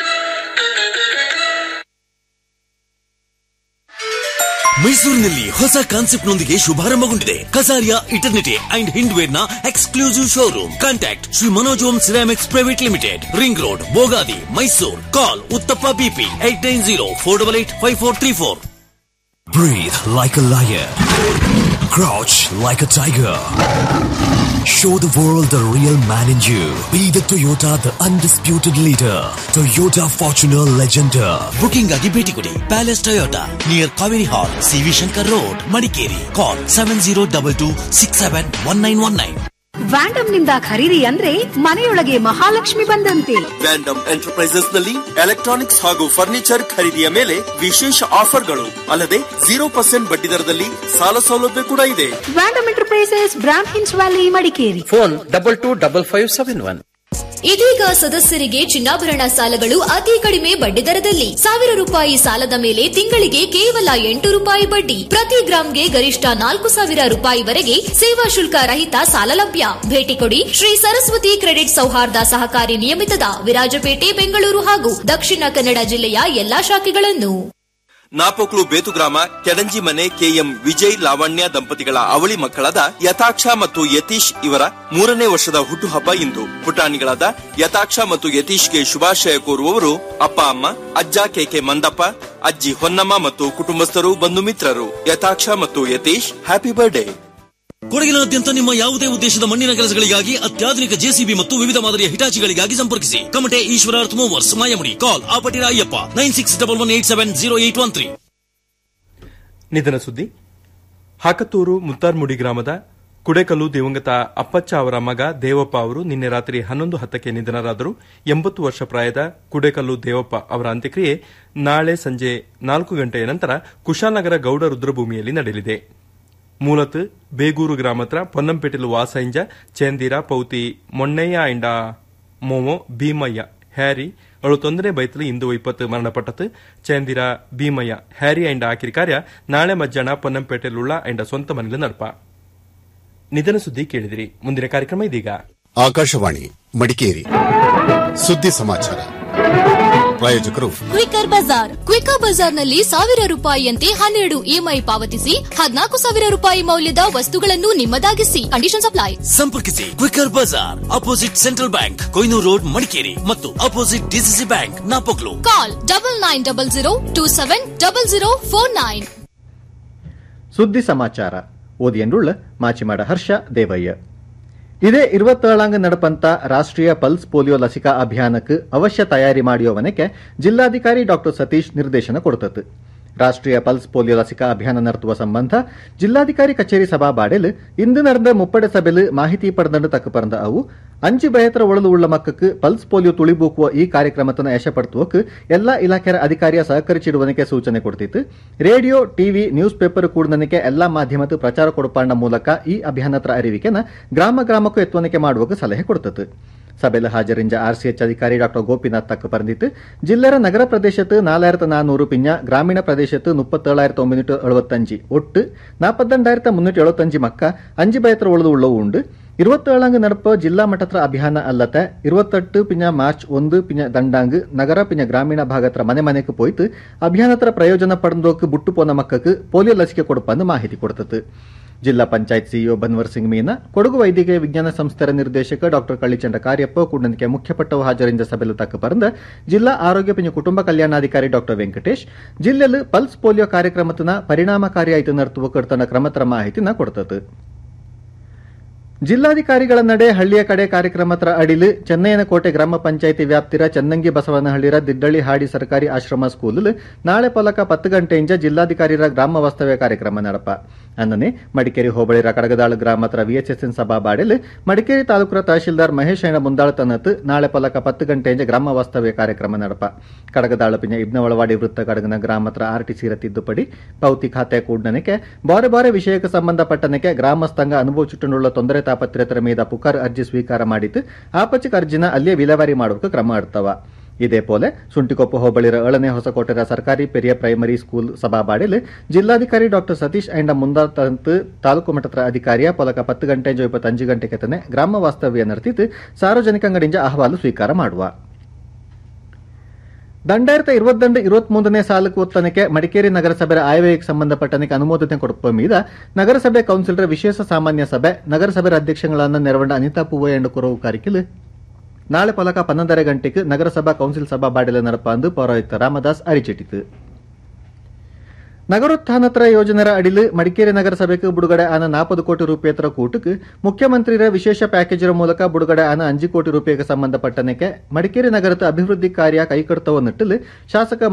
M: ಮೈಸೂರಿನಲ್ಲಿ ಹೊಸ ಕಾನ್ಸೆಪ್ಟ್ ನೊಂದಿಗೆ ಶುಭಾರಂಭಗೊಂಡಿದೆ ಕಸಾರಿಯಾ ಇಟರ್ನಿಟಿ ಅಂಡ್ ಹಿಂಡ್ವೇರ್ ನ exclusive showroom contact Shri Manoj Om ceramics private limited ring road Bogadi Mysuru call Uttappa BP eight nine zero four double eight five four three four
N: Breathe like a lion. Crouch like a tiger. Show the world the real man in you. Be the Toyota, the undisputed leader. Toyota Fortuner Legender.
M: Booking ಆಗಿ ಭೇಟಿ ಕೊಡಿ palace Toyota near Kaveri hall CV Shankar road Madikeri call seven zero double two six seven one nine one nine
O: ವ್ಯಾಂಡಮ್ ನಿಂದ ಖರೀದಿ ಅಂದ್ರೆ ಮನೆಯೊಳಗೆ ಮಹಾಲಕ್ಷ್ಮಿ ಬಂದಂತೆ
P: ವ್ಯಾಂಡಮ್ ಎಂಟರ್ಪ್ರೈಸಸ್ ನಲ್ಲಿ ಎಲೆಕ್ಟ್ರಾನಿಕ್ಸ್ ಹಾಗೂ ಫರ್ನಿಚರ್ ಖರೀದಿಯ ಮೇಲೆ ವಿಶೇಷ ಆಫರ್ಗಳು ಅಲ್ಲದೆ ಜೀರೋ ಪರ್ಸೆಂಟ್ ಬಡ್ಡಿ ದರದಲ್ಲಿ ಸಾಲ ಸೌಲಭ್ಯ ಕೂಡ ಇದೆ
O: ವ್ಯಾಂಡಮ್ ಎಂಟರ್ಪ್ರೈಸಸ್ ಬ್ರಾಮ್ ಹಿನ್ಸ್ valley Madikeri
Q: phone double two double five seven one
R: ಇದೀಗ ಸದಸ್ಯರಿಗೆ ಚಿನ್ನಾಭರಣ ಸಾಲಗಳು ಅತಿ ಕಡಿಮೆ ಬಡ್ಡಿ ದರದಲ್ಲಿ ಸಾವಿರ ರೂಪಾಯಿ ಸಾಲದ ಮೇಲೆ ತಿಂಗಳಿಗೆ ಕೇವಲ ಎಂಟು ರೂಪಾಯಿ ಬಡ್ಡಿ ಪ್ರತಿ ಗ್ರಾಂಗೆ ಗರಿಷ್ಠ ನಾಲ್ಕು ಸಾವಿರ ರೂಪಾಯಿವರೆಗೆ ಸೇವಾ ಶುಲ್ಕ ರಹಿತ ಸಾಲ ಲಭ್ಯ ಭೇಟಿ ಕೊಡಿ ಶ್ರೀ ಸರಸ್ವತಿ ಕ್ರೆಡಿಟ್ ಸೌಹಾರ್ದ ಸಹಕಾರಿ ನಿಯಮಿತದ ವಿರಾಜಪೇಟೆ ಬೆಂಗಳೂರು ಹಾಗೂ ದಕ್ಷಿಣ ಕನ್ನಡ ಜಿಲ್ಲೆಯ ಎಲ್ಲಾ ಶಾಖೆಗಳನ್ನು
P: ನಾಪೋಕ್ಲು ಬೇತುಗ್ರಾಮ ಕೆಡಂಜಿ ಮನೆ ಕೆಎಂ ವಿಜಯ್ ಲಾವಣ್ಯ ದಂಪತಿಗಳ ಅವಳಿ ಮಕ್ಕಳಾದ ಯಥಾಕ್ಷ ಮತ್ತು ಯತೀಶ್ ಇವರ ಮೂರನೇ ವರ್ಷದ ಹುಟ್ಟುಹಬ್ಬ ಇಂದು ಪುಟಾಣಿಗಳಾದ ಯಥಾಕ್ಷ ಮತ್ತು ಯತೀಶ್ಗೆ ಶುಭಾಶಯ ಕೋರುವವರು ಅಪ್ಪ ಅಮ್ಮ ಅಜ್ಜ ಕೆಕೆ ಮಂದಪ್ಪ ಅಜ್ಜಿ ಹೊನ್ನಮ್ಮ ಮತ್ತು ಕುಟುಂಬಸ್ಥರು ಬಂಧು ಮಿತ್ರರು ಯಥಾಕ್ಷ ಮತ್ತು ಯತೀಶ್ ಹ್ಯಾಪಿ ಬರ್ಡೇ
M: ಕೊಡಗಿನಾದ್ಯಂತ ನಿಮ್ಮ ಯಾವುದೇ ಉದ್ದೇಶದ ಮಣ್ಣಿನ ಕೆಲಸಗಳಿಗಾಗಿ ಅತ್ಯಾಧುನಿಕ ಜೆಸಿಬಿ ಮತ್ತು ವಿವಿಧ ಮಾದರಿಯ ಹಿಟಾಚಿಗಳಿಗಾಗಿ ಸಂಪರ್ಕಿಸಿ ಕಮಟೆ ಈಶ್ವರಾರ್ಥ movers Mayamudi call Apatira Ayyappa nine six double one eight seven zero eight one three
A: ನಿಧನ ಸುದ್ದಿ ಹಾಕತ್ತೂರು ಮುತ್ತಾರ್ಮುಡಿ ಗ್ರಾಮದ ಕುಡೆಕಲ್ಲು ದಿವಂಗತ ಅಪ್ಪಚ್ಚ ಅವರ ಮಗ ದೇವಪ್ಪ ಅವರು ನಿನ್ನೆ ರಾತ್ರಿ ಹನ್ನೊಂದು ಹತ್ತಕ್ಕೆ ನಿಧನರಾದರು ಎಂಬತ್ತು ವರ್ಷ ಪ್ರಾಯದ ಕುಡೆಕಲ್ಲು ದೇವಪ್ಪ ಅವರ ಅಂತ್ಯಕ್ರಿಯೆ ನಾಳೆ ಸಂಜೆ ನಾಲ್ಕು ಗಂಟೆಯ ನಂತರ ಕುಶಾಲನಗರ ಗೌಡ ರುದ್ರಭೂಮಿಯಲ್ಲಿ ನಡೆಯಲಿದೆ ಮೂಲತ್ ಬೇಗೂರು ಗ್ರಾಮತ್ರ ಪೊನ್ನಂಪೇಟೆಲು ವಾಸೈಂಜ ಚೇಂದಿರ ಪೌತಿ ಮೊಣ್ಣಯ್ಯ ಐಂಡ ಮೋಮೋ ಭೀಮಯ್ಯ ಹ್ಯಾರಿ ಅಳುತ್ತೊಂದನೇ ಬೈತಲು ಇಂದು ಇಪ್ಪತ್ತು ಮರಣಪಟ್ಟತು ಚೇಂದಿರ ಭೀಮಯ್ಯ ಹ್ಯಾರಿ ಐಂಡ ಆಕಿರಿ ಕಾರ್ಯ ನಾಳೆ ಮಧ್ಯಾಹ್ನ ಪೊನ್ನಂಪೇಟೆಲುಳ್ಳ ಐಂಡ ಸ್ವಂತ ಮನೆಯಲ್ಲಿ ನಡಪ ನಿಧನ ಸುದ್ದಿ ಕೇಳಿದಿರಿ ಮುಂದಿನ ಕಾರ್ಯಕ್ರಮ ಇದೀಗ
S: ಆಕಾಶವಾಣಿ ಮಡಿಕೇರಿ ಸುದ್ದಿ ಸಮಾಚಾರ ಪ್ರಾಯೋಜಕರು
R: ಕ್ವಿಕರ್ ಬಜಾರ್ ಕ್ವಿಕರ್ ಬಜಾರ್ನಲ್ಲಿ ಸಾವಿರ ರೂಪಾಯಿಯಂತೆ ಹನ್ನೆರಡು ಇಎಂಐ ಪಾವತಿಸಿ ಹದಿನಾಲ್ಕು ಸಾವಿರ ರೂಪಾಯಿ ಮೌಲ್ಯದ ವಸ್ತುಗಳನ್ನು ನಿಮ್ಮದಾಗಿಸಿ ಕಂಡೀಷನ್ ಅಪ್ಲೈ
M: ಸಂಪರ್ಕಿಸಿ ಕ್ವಿಕರ್ ಬಜಾರ್ opposite central bank Koinur road Madikeri ಮತ್ತು opposite DCC bank Napoklu
R: call double nine double zero two seven double zero four nine
T: ಸುದ್ದಿ ಸಮಾಚಾರ ಓದಿಯನ್ನುಳ್ಳ ಮಾಚಿಮಾಡ ಹರ್ಷ ದೇವಯ್ಯ ಇದೇ ഇരുപത്തേഴാങ്ക് നടപ്പಂತ ರಾಷ್ಟ್ರೀಯ ಪಲ್ಸ್ ಪೋಲಿಯೋ ಲಸಿಕಾ ಅಭಿಯಾನಕ್ಕೆ ಅವಶ್ಯ ತಯಾರಿ ಮಾಡಿಯೋವನಕ್ಕೆ ಜಿಲ್ಲಾಧಿಕಾರಿ ಡಾ ಸತೀಶ್ ನಿರ್ದೇಶನ ಕೊಡುತ್ತತ್ತು ರಾಷ್ಟ್ರೀಯ ಪಲ್ಸ್ ಪೋಲಿಯೋ ಲಸಿಕಾ ಅಭಿಯಾನ ನಡೆಸುವ ಸಂಬಂಧ ಜಿಲ್ಲಾಧಿಕಾರಿ ಕಚೇರಿ ಸಭಾಬಾಡೆಲ್ ಇಂದು ನಡೆದ ಮುಪ್ಪಡೆ ಸಭೆಲ್ ಮಾಹಿತಿ ಪಡೆದಂಡು ತಕ್ಕ ಪರಂದ ಅವು ಅಂಚು ಬಯತರ ಒಳಲು ಉಳ್ಳ ಮಕ್ಕಕ್ಕೆ ಪಲ್ಸ್ ಪೋಲಿಯೋ ತುಳಿಬೂಕುವ ಈ ಕಾರ್ಯಕ್ರಮತನ ಯಶಪಡಿಸುವಕ್ಕೆ ಎಲ್ಲಾ ಇಲಾಖೆಯ ಅಧಿಕಾರಿಯ ಸಹಕರಿಸಿಡುವನಕ್ಕೆ ಸೂಚನೆ ಕೊಡ್ತಿತ್ತು ರೇಡಿಯೋ ಟಿವಿ ನ್ಯೂಸ್ ಪೇಪರ್ ಕೂಡನಕ್ಕೆ ಎಲ್ಲಾ ಮಾಧ್ಯಮದ ಪ್ರಚಾರ ಕೊಡುಪಾಂಡ ಮೂಲಕ ಈ ಅಭಿಯಾನತ್ರ ಅರಿವಿಕೆನ ಗ್ರಾಮ ಗ್ರಾಮಕ್ಕೂ ಎತ್ತುವನಿಕೆ ಮಾಡುವಕ್ಕೆ ಸಲಹೆ ಕೊಡ್ತತ್ತು ಸಭೆಯಲ್ಲಿ ಹಾಜರಿಂಜ ಆರ್ಸಿಎಚ್ ಅಧಿಕಾರಿ ಡಾ ಗೋಪಿನಾಥ್ ತಕ್ಕ പറഞ്ഞിട്ട് ജില്ലರ ನಗರ ಪ್ರದೇಶത്ത് നാലായിരത്തി നാനൂറ് പിഞ്ഞ ഗ്രാമീണ പ്രദേശത്ത് മുപ്പത്തേഴായിരത്തി ഒമ്പതിനൂറ്റി എഴുപത്തഞ്ച് ഒട്ട് നാൽപ്പത്തിരണ്ടായിരത്തി മുന്നൂറ്റി എഴുപത്തഞ്ച് മക്ക അഞ്ച് ഭയത്ര ഉള്ളത് ഉള്ളവും ഉണ്ട് ഇരുപത്തേഴാങ്ക് നടപ്പ് ಜಿಲ್ಲಾ ಮಟ್ಟತ್ರ ಅಭಿಯಾನ ಅಲ್ಲತೆ ഇരുപത്തെട്ട് പിഞ്ഞ ಮಾರ್ಚ್ ಒಂದು ಪಿഞ്ഞ ದಂಡಾಂಗ್ ನಗರ ಪಿഞ്ഞ ಗ್ರಾಮೀಣ ಭಾಗತ್ರ ಮನೆ ಮನೆಗೆ ಪೋಯ್ತು ಅಭಿಯಾನತ್ರ ಪ್ರಯೋಜನ ಪಡೆದೋಕ್ ಬುಟ್ಟು ಪೋನ ಮಕ್ಕಕ್ಕೆ ಪೋಲಿಯೋ ಲಸಿಕೆ ಕೊಡುಪಂದು ಮಾಹಿತಿ ಕೊಡ್ತತ್ತು ಜಿಲ್ಲಾ ಪಂಚಾಯತ್ ಸಿಇಒ ಬನ್ವರ್ ಸಿಂಗ್ ಮೀನ ಕೊಡಗು ವೈದ್ಯಕೀಯ ವಿಜ್ಞಾನ ಸಂಸ್ಥೆಯ ನಿರ್ದೇಶಕ ಡಾಕ್ಟರ್ ಕಳ್ಳಿಚಂಡ ಕಾರ್ಯಪ್ಪ ಕೂಡನಿಕೆ ಮುಖ್ಯಪಟ್ಟವು ಹಾಜರಿಂದ ಸಭೆಲು ತಕ್ಕ ಪರಂದ ಜಿಲ್ಲಾ ಆರೋಗ್ಯ ಪಿಂಜ ಕುಟುಂಬ ಕಲ್ಯಾಣಾಧಿಕಾರಿ ಡಾಕ್ಟರ್ ವೆಂಕಟೇಶ್ ಜಿಲ್ಲೆಯಲ್ಲಿ ಪಲ್ಸ್ ಪೋಲಿಯೋ ಕಾರ್ಯಕ್ರಮತನ ಪರಿಣಾಮಕಾರಿಯಾಯಿತು ನಡೆಸುವ ಕರ್ತನ ಕ್ರಮತ್ರ ಮಾಹಿತಿನ ಕೊಡ್ತತ್ತು ಜಿಲ್ಲಾಧಿಕಾರಿಗಳ ನಡೆ ಹಳ್ಳಿಯ ಕಡೆ ಕಾರ್ಯಕ್ರಮತ್ರ ಅಡಿಲು ಚೆನ್ನೈನ ಕೋಟೆ ಗ್ರಾಮ ಪಂಚಾಯಿತಿ ವ್ಯಾಪ್ತಿರ ಚನ್ನಂಗಿ ಬಸವನಹಳ್ಳಿರ ದಿಡ್ಡಳ್ಳಿ ಹಾಡಿ ಸರ್ಕಾರಿ ಆಶ್ರಮ ಸ್ಕೂಲ್ ನಾಳೆ ಪೊಲಕ ಪತ್ತು ಗಂಟೆಯಿಂದ ಜಿಲ್ಲಾಧಿಕಾರಿರ ಗ್ರಾಮ ವಾಸ್ತವ್ಯ ಕಾರ್ಯಕ್ರಮ ನಡಪ ಅನ್ನನೆ ಮಡಿಕೇರಿ ಹೋಬಳಿರ ಕಡಗದಾಳು ಗ್ರಾಮತ್ರ ವಿಎಚ್ಎಸ್ಎನ್ ಸಭಾ ಬಾಡೆಲ್ ಮಡಿಕೇರಿ ತಾಲೂಕರ ತಹಶೀಲ್ದಾರ್ ಮಹೇಶ್ ಐಣ ಮುಂದಾಳ ತನ್ನತ್ ನಾಳೆ ಪೊಲಕ ಪತ್ತು ಗಂಟೆಯಿಂದ ಗ್ರಾಮ ವಾಸ್ತವ್ಯ ಕಾರ್ಯಕ್ರಮ ನಡಪ ಕಡಗದಾಳು ಪಿಂಜ ಇಬ್ನ ಒಳವಾಡಿ ವೃತ್ತ ಕಡಗನ ಗ್ರಾಮತ್ರ ಆರ್ಟಿಸಿರ ತಿದ್ದುಪಡಿ ಪೌತಿ ಖಾತೆ ಕೂಡ್ನನಕ್ಕೆ ಬಾರೆ ಬಾರೆ ವಿಷಯಕ್ಕೆ ಸಂಬಂಧಪಟ್ಟನಕ್ಕೆ ಗ್ರಾಮಸ್ಥಂಗ ಅನುಭವ ಚುಟ್ಟುಳ್ಳ ತೊಂದರೆ ತಾಪತ್ರೆತರ ಮೀದ ಪುಕಾರ್ ಅರ್ಜಿ ಸ್ವೀಕಾರ ಮಾಡಿದ್ದು ಆಪಚಿಕ ಅರ್ಜಿನ ಅಲ್ಲಿಯೇ ವಿಲೇವಾರಿ ಮಾಡುವ ಕ್ರಮ ಇಡ್ತವ ಇದೇ ಪೋಲೆ ಸುಂಟಿಕೊಪ್ಪ ಹೋಬಳಿರ ಏಳನೇ ಹೊಸಕೋಟೆರ ಸರ್ಕಾರಿ ಪೆರಿಯ ಪ್ರೈಮರಿ ಸ್ಕೂಲ್ ಸಭಾಬಾಡಿಲ್ ಜಿಲ್ಲಾಧಿಕಾರಿ ಡಾಕ್ಟರ್ ಸತೀಶ್ ಐಂಡ ಮುಂದಾತಂತು ತಾಲೂಕು ಮಟ್ಟದ ಅಧಿಕಾರಿಯ ಪೊಲಕ ಪತ್ತು ಗಂಟೆ ಇಪ್ಪತ್ತಂಜು ಗಂಟೆಗೆ ತನೆ ಗ್ರಾಮ ವಾಸ್ತವ್ಯ ನಡೆಸಿದ್ದು ಸಾರ್ವಜನಿಕಂಗಡಿಂದ ಅಹವಾಲು ಸ್ವೀಕಾರ ಮಾಡುವ ದಂಡಾಯಿರತ ഇരുപത്തിരണ്ട് ഇരുപത്തിമൂന്നನೇ ಸಾಲಕ್ಕೆ ಒತ್ತನಕ್ಕೆ ಮಡಿಕೇರಿ ನಗರಸಭೆ ಆಯವ್ಯಯಕ್ಕೆ ಸಂಬಂಧಪಟ್ಟನಕ್ಕೆ ಅನುಮೋದನೆ ಕೊಡುವ ಮೀದ ನಗರಸಭೆ ಕೌನ್ಸಿಲರ್ ವಿಶೇಷ ಸಾಮಾನ್ಯ ಸಭೆ ನಗರಸಭೆ ಅಧ್ಯಕ್ಷಗಳನ್ನ ನೆರವಂಡ ಅನಿತಾ ಪೂವಯ್ಯ ಎಂಡು ಕುರವು ಕಾರಿಕಿಲು ನಾಳೆ ಪಲಕ ಪನ್ನೊಂದರ ಗಂಟೆಗೆ ನಗರಸಭಾ ಕೌನ್ಸಿಲ್ ಸಭಾ ಬಾಡಿಲ ನಡಪ ಅಂದು ಪೌರಾಯುಕ್ತ ರಾಮದಾಸ್ ಅರಿಚಿಟ್ಟಿತು ನಗರೋತ್ಥಾನತ್ರ ಯೋಜನೆರ ಅಡಿಲು ಮಡಿಕೇರಿ ನಗರಸಭೆಗೆ ಬಿಡುಗಡೆ ಆನ ನಾಪದು ಕೋಟಿ ರೂಪಾಯಿತರ ಕೂಟಕ್ಕೆ ಮುಖ್ಯಮಂತ್ರಿರ ವಿಶೇಷ ಪ್ಯಾಕೇಜರ ಮೂಲಕ ಬಿಡುಗಡೆ ಆನ ಅಂಜು ಕೋಟಿ ರೂಪಾಯಿಗೆ ಸಂಬಂಧಪಟ್ಟನಕ್ಕೆ ಮಡಿಕೇರಿ ನಗರದ ಅಭಿವೃದ್ಧಿ ಕಾರ್ಯ ಕೈಕಡ್ತವ ನಿಟ್ಟಲು ಶಾಸಕ